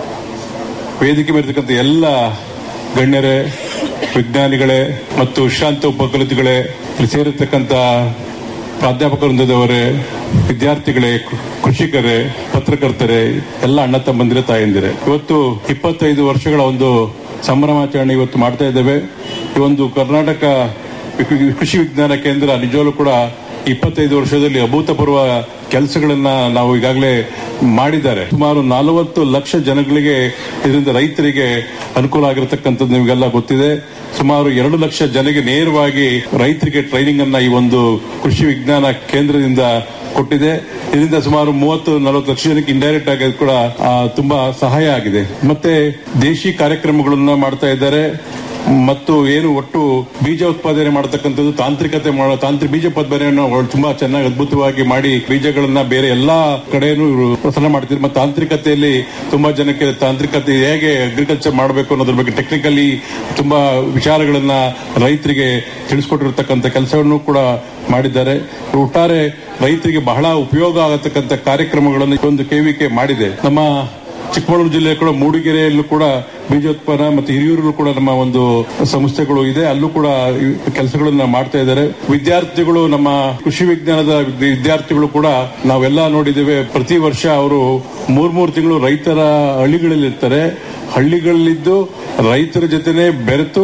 ವೇದಿಕೆ ಮೇಲಿರ್ತಕ್ಕಂಥ ಎಲ್ಲ ಗಣ್ಯರೇ ವಿಜ್ಞಾನಿಗಳೇ ಮತ್ತು ಶಾಂತ ಉಪಕೃತಿಗಳೇ ಇಲ್ಲಿ ಸೇರಿರ್ತಕ್ಕಂಥ ಪ್ರಾಧ್ಯಾಪಕ ವೃಂದದವರೇ ವಿದ್ಯಾರ್ಥಿಗಳೇ ಕೃ- ಕೃಷಿಕರೇ ಪತ್ರಕರ್ತರೇ ಎಲ್ಲ ಅಣ್ಣ ತಮ್ಮಂದಿರೇ ತಾಯಂದಿರೇ ಇವತ್ತು ಇಪ್ಪತ್ತೈದು ವರ್ಷಗಳ ಒಂದು ಸಂಭ್ರಮಾಚರಣೆ ಇವತ್ತು ಮಾಡ್ತಾ ಇದ್ದೇವೆ ಈ ಒಂದು ಕರ್ನಾಟಕ ವಿ- ಕೃಷಿ ವಿಜ್ಞಾನ ಕೇಂದ್ರ ನಿಜವಾಗ್ಲೂ ಕೂಡ ಇಪ್ಪತ್ತೈದು ವರ್ಷದಲ್ಲಿ ಅಭೂತಪೂರ್ವ ಕೆಲಸಗಳನ್ನ ನಾವು ಈಗಾಗಲೇ ಮಾಡಿದ್ದಾರೆ ಸುಮಾರು ನಲವತ್ತು ಲಕ್ಷ ಜನಗಳಿಗೆ ಇದರಿಂದ ರೈತರಿಗೆ ಅನುಕೂಲ ಆಗಿರತಕ್ಕಂಥದ್ದು ನಿಮಗೆಲ್ಲ ಗೊತ್ತಿದೆ ಸುಮಾರು ಎರಡು ಲಕ್ಷ ಜನಗೆ ನೇರವಾಗಿ ರೈತರಿಗೆ ಟ್ರೈನಿಂಗ್ ಅನ್ನ ಈ ಒಂದು ಕೃಷಿ ವಿಜ್ಞಾನ ಕೇಂದ್ರದಿಂದ ಕೊಟ್ಟಿದೆ ಇದರಿಂದ ಸುಮಾರು ಮೂವತ್ತು ನಲವತ್ತು ಲಕ್ಷ ಜನಕ್ಕೆ ಇಂಡೈರೆಕ್ಟ್ ಆಗಿ ಅದು ಕೂಡ ಆ, ತುಂಬಾ ಸಹಾಯ ಆಗಿದೆ ಮತ್ತೆ ದೇಶಿ ಕಾರ್ಯಕ್ರಮಗಳನ್ನ ಮಾಡ್ತಾ ಇದ್ದಾರೆ ಮತ್ತು ಏನು ಒಟ್ಟು ಬೀಜ ಉತ್ಪಾದನೆ ಮಾಡತಕ್ಕಂಥದ್ದು ತಾಂತ್ರಿಕತೆ ಮಾಡೋ ತಾಂತ್ರಿಕ ಬೀಜ ಉತ್ಪಾದನೆಯನ್ನು ಅವ್ರು ತುಂಬಾ ಚೆನ್ನಾಗಿ ಅದ್ಭುತವಾಗಿ ಮಾಡಿ ಬೀಜಗಳನ್ನ ಬೇರೆ ಎಲ್ಲಾ ಕಡೆನೂ ಇವರು ಪ್ರಸನ್ನ ಮಾಡ್ತಿದ್ರು ಮತ್ತು ತಾಂತ್ರಿಕತೆಯಲ್ಲಿ ತುಂಬಾ ಜನಕ್ಕೆ ತಾಂತ್ರಿಕತೆ ಹೇಗೆ ಅಗ್ರಿಕಲ್ಚರ್ ಮಾಡಬೇಕು ಅನ್ನೋದ್ರ ಬಗ್ಗೆ ಟೆಕ್ನಿಕಲಿ ತುಂಬಾ ವಿಚಾರಗಳನ್ನ ರೈತರಿಗೆ ತಿಳಿಸ್ಕೊಟ್ಟಿರ್ತಕ್ಕಂಥ ಕೆಲಸವನ್ನು ಕೂಡ ಮಾಡಿದ್ದಾರೆ ಒಟ್ಟಾರೆ ರೈತರಿಗೆ ಬಹಳ ಉಪಯೋಗ ಆಗತಕ್ಕಂಥ ಕಾರ್ಯಕ್ರಮಗಳನ್ನು ಈ ಒಂದು ಕೆವಿಕೆ ಮಾಡಿದೆ ನಮ್ಮ ಚಿಕ್ಕಮಗಳೂರು ಜಿಲ್ಲೆ ಕೂಡ ಮೂಡಿಗೆರೆಯಲ್ಲೂ ಕೂಡ ಬೀಜೋತ್ಪನ್ನ ಮತ್ತು ಹಿರಿಯೂರಲ್ಲೂ ಕೂಡ ನಮ್ಮ ಒಂದು ಸಂಸ್ಥೆಗಳು ಇದೆ ಅಲ್ಲೂ ಕೂಡ ಈ ಕೆಲಸಗಳನ್ನ ಮಾಡ್ತಾ ಇದ್ದಾರೆ ವಿದ್ಯಾರ್ಥಿಗಳು ನಮ್ಮ ಕೃಷಿ ವಿಜ್ಞಾನದ ವಿದ್ಯಾರ್ಥಿಗಳು ಕೂಡ ನಾವೆಲ್ಲ ನೋಡಿದ್ದೇವೆ ಪ್ರತಿ ವರ್ಷ ಅವರು ಮೂರ್ ಮೂರು ತಿಂಗಳು ರೈತರ ಹಳ್ಳಿಗಳಲ್ಲಿ ಇರ್ತಾರೆ ಹಳ್ಳಿಗಳಲ್ಲಿದ್ದು ರೈತರ ಜೊತೆನೆ ಬೆರೆತು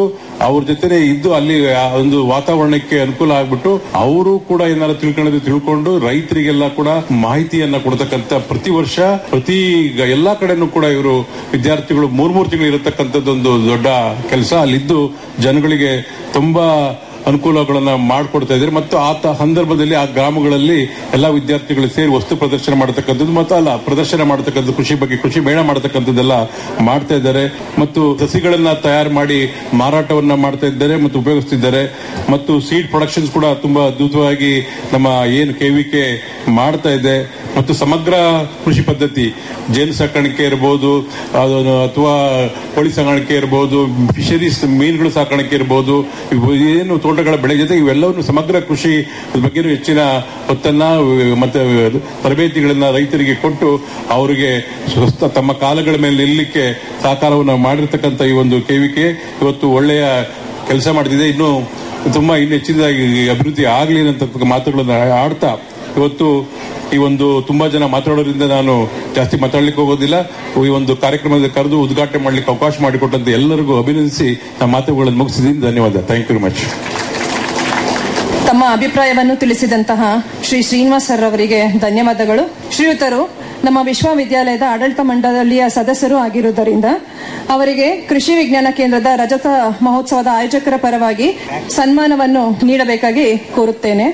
ಅವ್ರ ಜೊತೆ ಇದ್ದು ಅಲ್ಲಿ ಆ ಒಂದು ವಾತಾವರಣಕ್ಕೆ ಅನುಕೂಲ ಆಗ್ಬಿಟ್ಟು ಅವರು ಕೂಡ ಏನಾದ್ರು ತಿಳ್ಕೊಳ್ಳೋದು ತಿಳ್ಕೊಂಡು ರೈತರಿಗೆಲ್ಲ ಕೂಡ ಮಾಹಿತಿಯನ್ನ ಕೊಡ್ತಕ್ಕಂತ ಪ್ರತಿ ವರ್ಷ ಪ್ರತಿ ಗ- ಎಲ್ಲಾ ಕಡೆನೂ ಕೂಡ ಇವರು ವಿದ್ಯಾರ್ಥಿಗಳು ಮೂರ್ ಮೂರ್ ತಿಂಗಳು ಇರತಕ್ಕಂಥದ್ದೊಂದು ದೊಡ್ಡ ಕೆಲಸ ಅಲ್ಲಿದ್ದು ಜನಗಳಿಗೆ ತುಂಬಾ ಅನುಕೂಲಗಳನ್ನ ಮಾಡಿಕೊಡ್ತಾ ಇದ್ದಾರೆ ಮತ್ತು ಆ ತ- ಸಂದರ್ಭದಲ್ಲಿ ಆ ಗ್ರಾಮಗಳಲ್ಲಿ ಎಲ್ಲಾ ವಿದ್ಯಾರ್ಥಿಗಳು ಸೇರಿ ವಸ್ತು ಪ್ರದರ್ಶನ ಮಾಡತಕ್ಕಂಥದ್ದು ಮತ್ತು ಅಲ್ಲ ಪ್ರದರ್ಶನ ಮಾಡತಕ್ಕಂಥದ್ದು ಕೃಷಿ ಬಗ್ಗೆ ಕೃಷಿ ಮೇಳ ಮಾಡತಕ್ಕಂಥದ್ದೆಲ್ಲ ಮಾಡ್ತಾ ಇದ್ದಾರೆ ಮತ್ತು ಸಸಿಗಳನ್ನ ತಯಾರು ಮಾಡಿ ಮಾರಾಟವನ್ನ ಮಾಡ್ತಾ ಇದ್ದಾರೆ ಮತ್ತು ಉಪಯೋಗಿಸ್ತಿದ್ದಾರೆ ಮತ್ತು ಸೀಡ್ ಪ್ರೊಡಕ್ಷನ್ಸ್ ಕೂಡ ತುಂಬಾ ಅದ್ಭುತವಾಗಿ ನಮ್ಮ ಏನು ಕೆವಿಕೆ ಮಾಡ್ತಾ ಇದೆ ಮತ್ತು ಸಮಗ್ರ ಕೃಷಿ ಪದ್ಧತಿ ಜೇನು ಸಾಕಾಣಿಕೆ ಇರಬಹುದು ಅದು ಅಥವಾ ಕೋಳಿ ಸಾಕಾಣಿಕೆ ಇರಬಹುದು ಫಿಶರೀಸ್ ಮೀನುಗಳು ಸಾಕಾಣಿಕೆ ಇರಬಹುದು ಇವು ಏನು ತೋಟಗಳ ಬೆಳೆ ಜೊತೆ ಇವೆಲ್ಲವನ್ನು ಸಮಗ್ರ ಕೃಷಿ ಬಗ್ಗೆನೂ ಹೆಚ್ಚಿನ ಹೊತ್ತನ್ನ ಅಹ್, ಮತ್ತೆ ತರಬೇತಿಗಳನ್ನ ರೈತರಿಗೆ ಕೊಟ್ಟು ಅವರಿಗೆ ಸ್ವಸ್ಥ ತಮ್ಮ ಕಾಲಗಳ ಮೇಲೆ ನಿಲ್ಲಲಿಕ್ಕೆ ಸಹಕಾರವನ್ನು ಮಾಡಿರ್ತಕ್ಕಂಥ ಈ ಒಂದು ಕೇವಿಕೆ ಇವತ್ತು ಒಳ್ಳೆಯ ಕೆಲಸ ಮಾಡ್ತಿದೆ ಇನ್ನು ತುಂಬಾ ಇನ್ನು ಹೆಚ್ಚಿನದಾಗಿ ಅಭಿವೃದ್ಧಿ ಆಗಲಿ ಅನ್ನತಕ್ಕ ಮಾತುಗಳನ್ನು ಆಡ್ತಾ ಇವತ್ತು ಈ ಒಂದು ತುಂಬಾ ಜನ ಮಾತಾಡೋದ್ರಿಂದ ನಾನು ಜಾಸ್ತಿ ಮಾತಾಡ್ಲಿಕ್ಕೆ ಹೋಗೋದಿಲ್ಲ ಈ ಒಂದು ಕಾರ್ಯಕ್ರಮದ ಕರೆದು ಉದ್ಘಾಟನೆ ಮಾಡ್ಲಿಕ್ಕೆ ಅವಕಾಶ ಮಾಡಿಕೊಟ್ಟಂತ ಎಲ್ಲರಿಗೂ ಅಭಿನಂದಿಸಿ ನಮ್ಮ ಮಾತುಗಳನ್ನು ಮುಗಿಸಿದ್ದೀನಿ ಧನ್ಯವಾದ ಥ್ಯಾಂಕ್ ಯು ವೆರಿ ಮಚ್ ತಮ್ಮ ಅಭಿಪ್ರಾಯವನ್ನು ತಿಳಿಸಿದಂತಹ ಶ್ರೀ ಶ್ರೀನಿವಾಸ್ ಸರ್ ಅವರಿಗೆ ಧನ್ಯವಾದಗಳು ಶ್ರೀಯುತರು ನಮ್ಮ ವಿಶ್ವವಿದ್ಯಾಲಯದ ಆಡಳಿತ ಮಂಡಳಿಯ ಸದಸ್ಯರು ಆಗಿರುವುದರಿಂದ ಅವರಿಗೆ ಕೃಷಿ ವಿಜ್ಞಾನ ಕೇಂದ್ರದ ರಜತ ಮಹೋತ್ಸವದ ಆಯೋಜಕರ ಪರವಾಗಿ ಸನ್ಮಾನವನ್ನು ನೀಡಬೇಕಾಗಿ ಕೋರುತ್ತೇನೆ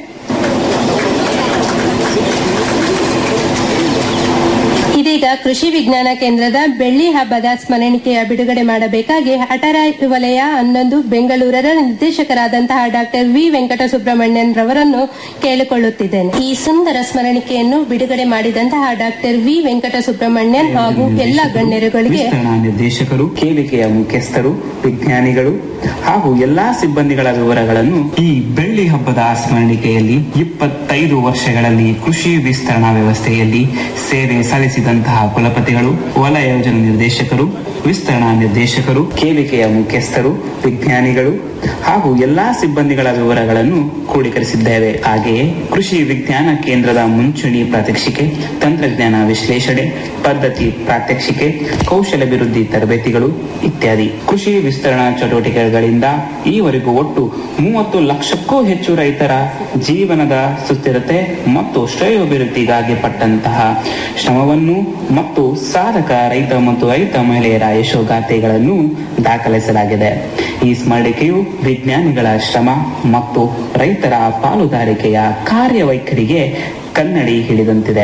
ಇದೀಗ ಕೃಷಿ ವಿಜ್ಞಾನ ಕೇಂದ್ರದ ಬೆಳ್ಳಿ ಹಬ್ಬದ ಸ್ಮರಣಿಕೆಯ ಬಿಡುಗಡೆ ಮಾಡಬೇಕಾಗಿ ಹಠರ ವಲಯ ಹನ್ನೊಂದು ಬೆಂಗಳೂರರ ನಿರ್ದೇಶಕರಾದಂತಹ ಡಾಕ್ಟರ್ ವಿ ವೆಂಕಟ ಸುಬ್ರಹ್ಮಣ್ಯನ್ ರವರನ್ನು ಕೇಳಿಕೊಳ್ಳುತ್ತಿದ್ದೇನೆ ಈ ಸುಂದರ ಸ್ಮರಣಿಕೆಯನ್ನು ಬಿಡುಗಡೆ ಮಾಡಿದಂತಹ ಡಾಕ್ಟರ್ ವಿ ವೆಂಕಟ ಸುಬ್ರಹ್ಮಣ್ಯನ್ ಹಾಗೂ ಎಲ್ಲ ಗಣ್ಯರುಗಳಿಗೆ ವಿಸ್ತರಣಾ ನಿರ್ದೇಶಕರು ಕೇಳಿಕೆಯ ಮುಖ್ಯಸ್ಥರು ವಿಜ್ಞಾನಿಗಳು ಹಾಗೂ ಎಲ್ಲಾ ಸಿಬ್ಬಂದಿಗಳ ವಿವರಗಳನ್ನು ಈ ಬೆಳ್ಳಿ ಹಬ್ಬದ ಸ್ಮರಣಿಕೆಯಲ್ಲಿ ಇಪ್ಪತ್ತೈದು ವರ್ಷಗಳಲ್ಲಿ ಕೃಷಿ ವಿಸ್ತರಣಾ ವ್ಯವಸ್ಥೆಯಲ್ಲಿ ಸೇವೆ ಸಲ್ಲಿಸಿದಂತಹ ಕುಲಪತಿಗಳು ವಲಯ ಯೋಜನಾ ನಿರ್ದೇಶಕರು ವಿಸ್ತರಣಾ ನಿರ್ದೇಶಕರು ಕೇಳಿಕೆಯ ಮುಖ್ಯಸ್ಥರು ವಿಜ್ಞಾನಿಗಳು ಹಾಗೂ ಎಲ್ಲಾ ಸಿಬ್ಬಂದಿಗಳ ವಿವರಗಳನ್ನು ಕ್ರೋಢೀಕರಿಸಿದ್ದೇವೆ ಹಾಗೆಯೇ ಕೃಷಿ ವಿಜ್ಞಾನ ಕೇಂದ್ರದ ಮುಂಚೂಣಿ ಪ್ರಾತ್ಯಕ್ಷಿಕೆ ತಂತ್ರಜ್ಞಾನ ವಿಶ್ಲೇಷಣೆ ಪದ್ಧತಿ ಪ್ರಾತ್ಯಕ್ಷಿಕೆ ಕೌಶಲಾಭಿವೃದ್ಧಿ ತರಬೇತಿಗಳು ಇತ್ಯಾದಿ ಕೃಷಿ ವಿಸ್ತರಣಾ ಚಟುವಟಿಕೆಗಳಿಂದ ಈವರೆಗೂ ಒಟ್ಟು ಮೂವತ್ತು ಲಕ್ಷಕ್ಕೂ ಹೆಚ್ಚು ರೈತರ ಜೀವನದ ಸುಸ್ಥಿರತೆ ಮತ್ತು ಶ್ರೇಯೋಭಿವೃದ್ಧಿಗಾಗಿ ಪಟ್ಟಂತಹ ಶ್ರಮವನ್ನು ಮತ್ತು ಸಾಧಕ ರೈತ ಮತ್ತು ರೈತ ಮಹಿಳೆಯರ ಯಶೋಗಾಥೆಗಳನ್ನು ದಾಖಲಿಸಲಾಗಿದೆ ಈ ಸ್ಮರಣಿಕೆಯು ವಿಜ್ಞಾನಿಗಳ ಶ್ರಮ ಮತ್ತು ರೈತರ ಪಾಲುದಾರಿಕೆಯ ಕಾರ್ಯವೈಖರಿಗೆ ಕನ್ನಡಿ ಹಿಡಿದಂತಿದೆ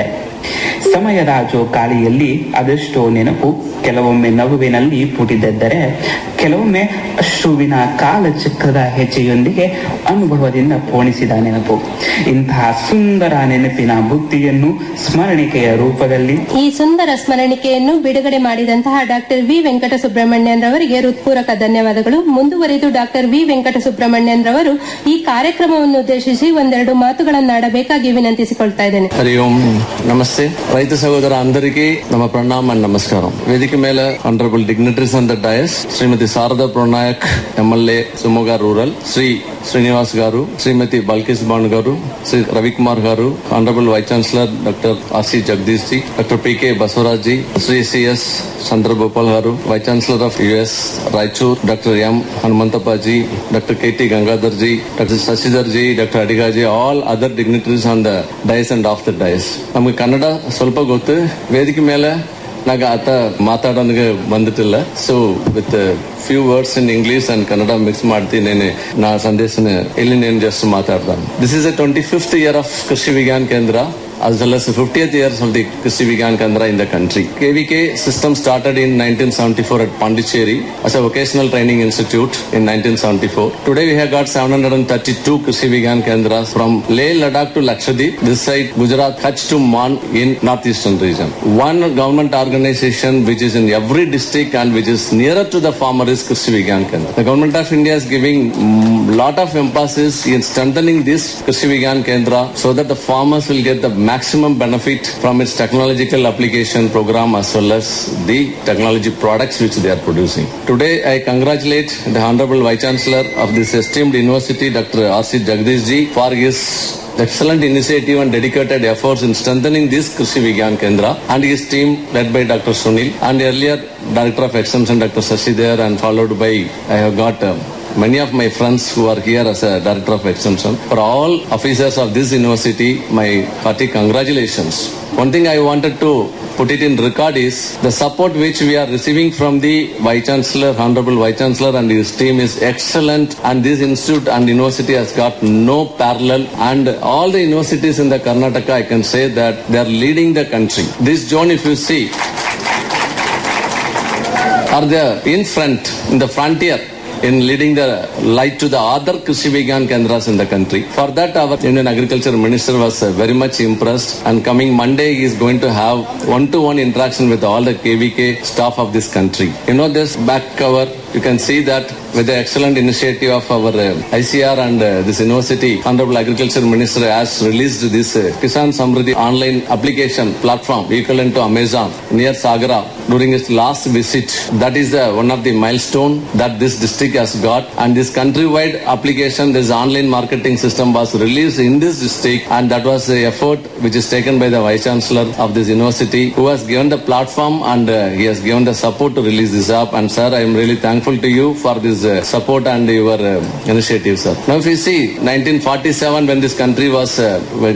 ಸಮಯದ ಜೋಕಾಲಿಯಲ್ಲಿ ಅದೆಷ್ಟೋ ನೆನಪು ಕೆಲವೊಮ್ಮೆ ನಗುವಿನಲ್ಲಿ ಪುಟಿದೆದ್ದರೆ ಕೆಲವೊಮ್ಮೆ ಅಶ್ರುವಿನ ಕಾಲಚಕ್ರದ ಹೆಜ್ಜೆಯೊಂದಿಗೆ ಅನುಭವದಿಂದ ಪೋಣಿಸಿದ ನೆನಪು ಇಂತಹ ಸುಂದರ ನೆನಪಿನ ಬುದ್ಧಿಯನ್ನು ಸ್ಮರಣಿಕೆಯ ರೂಪದಲ್ಲಿ ಈ ಸುಂದರ ಸ್ಮರಣಿಕೆಯನ್ನು ಬಿಡುಗಡೆ ಮಾಡಿದಂತಹ ಡಾಕ್ಟರ್ ವಿ ವೆಂಕಟ ಸುಬ್ರಹ್ಮಣ್ಯನ್ ರವರಿಗೆ ಹೃತ್ಪೂರ್ವಕ ಧನ್ಯವಾದಗಳು ಮುಂದುವರೆದು ಡಾಕ್ಟರ್ ವಿ ವೆಂಕಟ ಸುಬ್ರಹ್ಮಣ್ಯನ್ ರವರು ಈ ಕಾರ್ಯಕ್ರಮವನ್ನು ಉದ್ದೇಶಿಸಿ ಒಂದೆರಡು ಮಾತುಗಳನ್ನಾಡಬೇಕಾಗಿ ವಿನಂತಿಸಿಕೊಳ್ತಾ ಇದ್ದೇನೆ హరి ఓం నమస్తే రైతు సోదర అందరికీ నమ ప్రణామం అండ్ నమస్కారం వేదిక మేల honourable dignitaries on the dais Shrimati Sharada Puryanaik MLA Shimoga rural Shri Srinivas garu Shrimati Balkis Banu garu Shri Ravikumar garu honourable vice chancellor doctor RC Jagadish ji doctor PK Basavaraj ji Shri CS Chandragopal garu vice chancellor of US Raichur doctor M Hanumanthappaji doctor KT Gangadhar ji doctor Shashidhar ji doctor Adigaji all other dignitaries on the dais and off the dais ನಮ್ಗೆ ಕನ್ನಡ ಸ್ವಲ್ಪ ಗೊತ್ತು ವೇದಿಕೆ ಮೇಲೆ ನಾಗ ಆತ ಮಾತಾಡೋನಿಗೆ ಬಂದಿಟ್ಟಿಲ್ಲ so with few words in English and Kannada mix ಮಾಡ್ತೀನಿ ನಾ ಸಂದೇಶನ ಇಲ್ಲಿ నేను ಜಸ್ಟ್ ಮಾತಾಡ್ತಾನೆ this is a twenty fifth year of Krishi Vigyan ಕೇಂದ್ರ as well as the 50th years of the Krishi Vigyan Kendra in the country. KVK system started in 1974 at Pondicherry as a vocational training institute in 1974. Today we have got 732 Krishi Vigyan Kendras from Leh, Ladakh to Lakshadweep, this side Gujarat, Kutch to Man in northeastern region. One government organization which is in every district and which is nearer to the farmer is Krishi Vigyan Kendra. The government of India is giving mm, lot of emphasis in strengthening this Krishi Vigyan Kendra so that the farmers will get the maximum benefit from its technological application program as well as the technology products which they are producing. Today, I congratulate the Honorable Vice Chancellor of this esteemed university, Dr. R.C. Jagdish ji, for his excellent initiative and dedicated efforts in strengthening this Krishi Vigyan Kendra and his team led by Dr. Sunil and earlier Director of Extension Dr. Sashi there and followed by I have got uh, many of my friends who are here as a director of extension. For all officers of this university, my hearty congratulations. One thing I wanted to put it in record is the support which we are receiving from the Vice Chancellor, Honorable Vice Chancellor and his team is excellent and this institute and university has got no parallel and all the universities in the Karnataka I can say that they are leading the country. This zone if you see are there in front, in the frontier in leading the light to the other Krishi Vigyan Kendras in the country. For that, our Indian Agriculture Minister was uh, very much impressed and coming Monday he is going to have one-to-one interaction with all the KVK staff of this country. You know this back cover, you can see that with the excellent initiative of our uh, ICR and uh, this university, Honorable Agriculture Minister has released this uh, Kisan Samriddhi online application platform equivalent to Amazon near Sagara during its last visit. That is uh, one of the milestone that this district has got and this countrywide application, this online marketing system was released in this district and that was the effort which is taken by the Vice Chancellor of this university who has given the platform and uh, he has given the support to release this app and sir I am really thankful to you for this uh, support and your uh, initiative sir. Now if you see 1947 when this country was uh,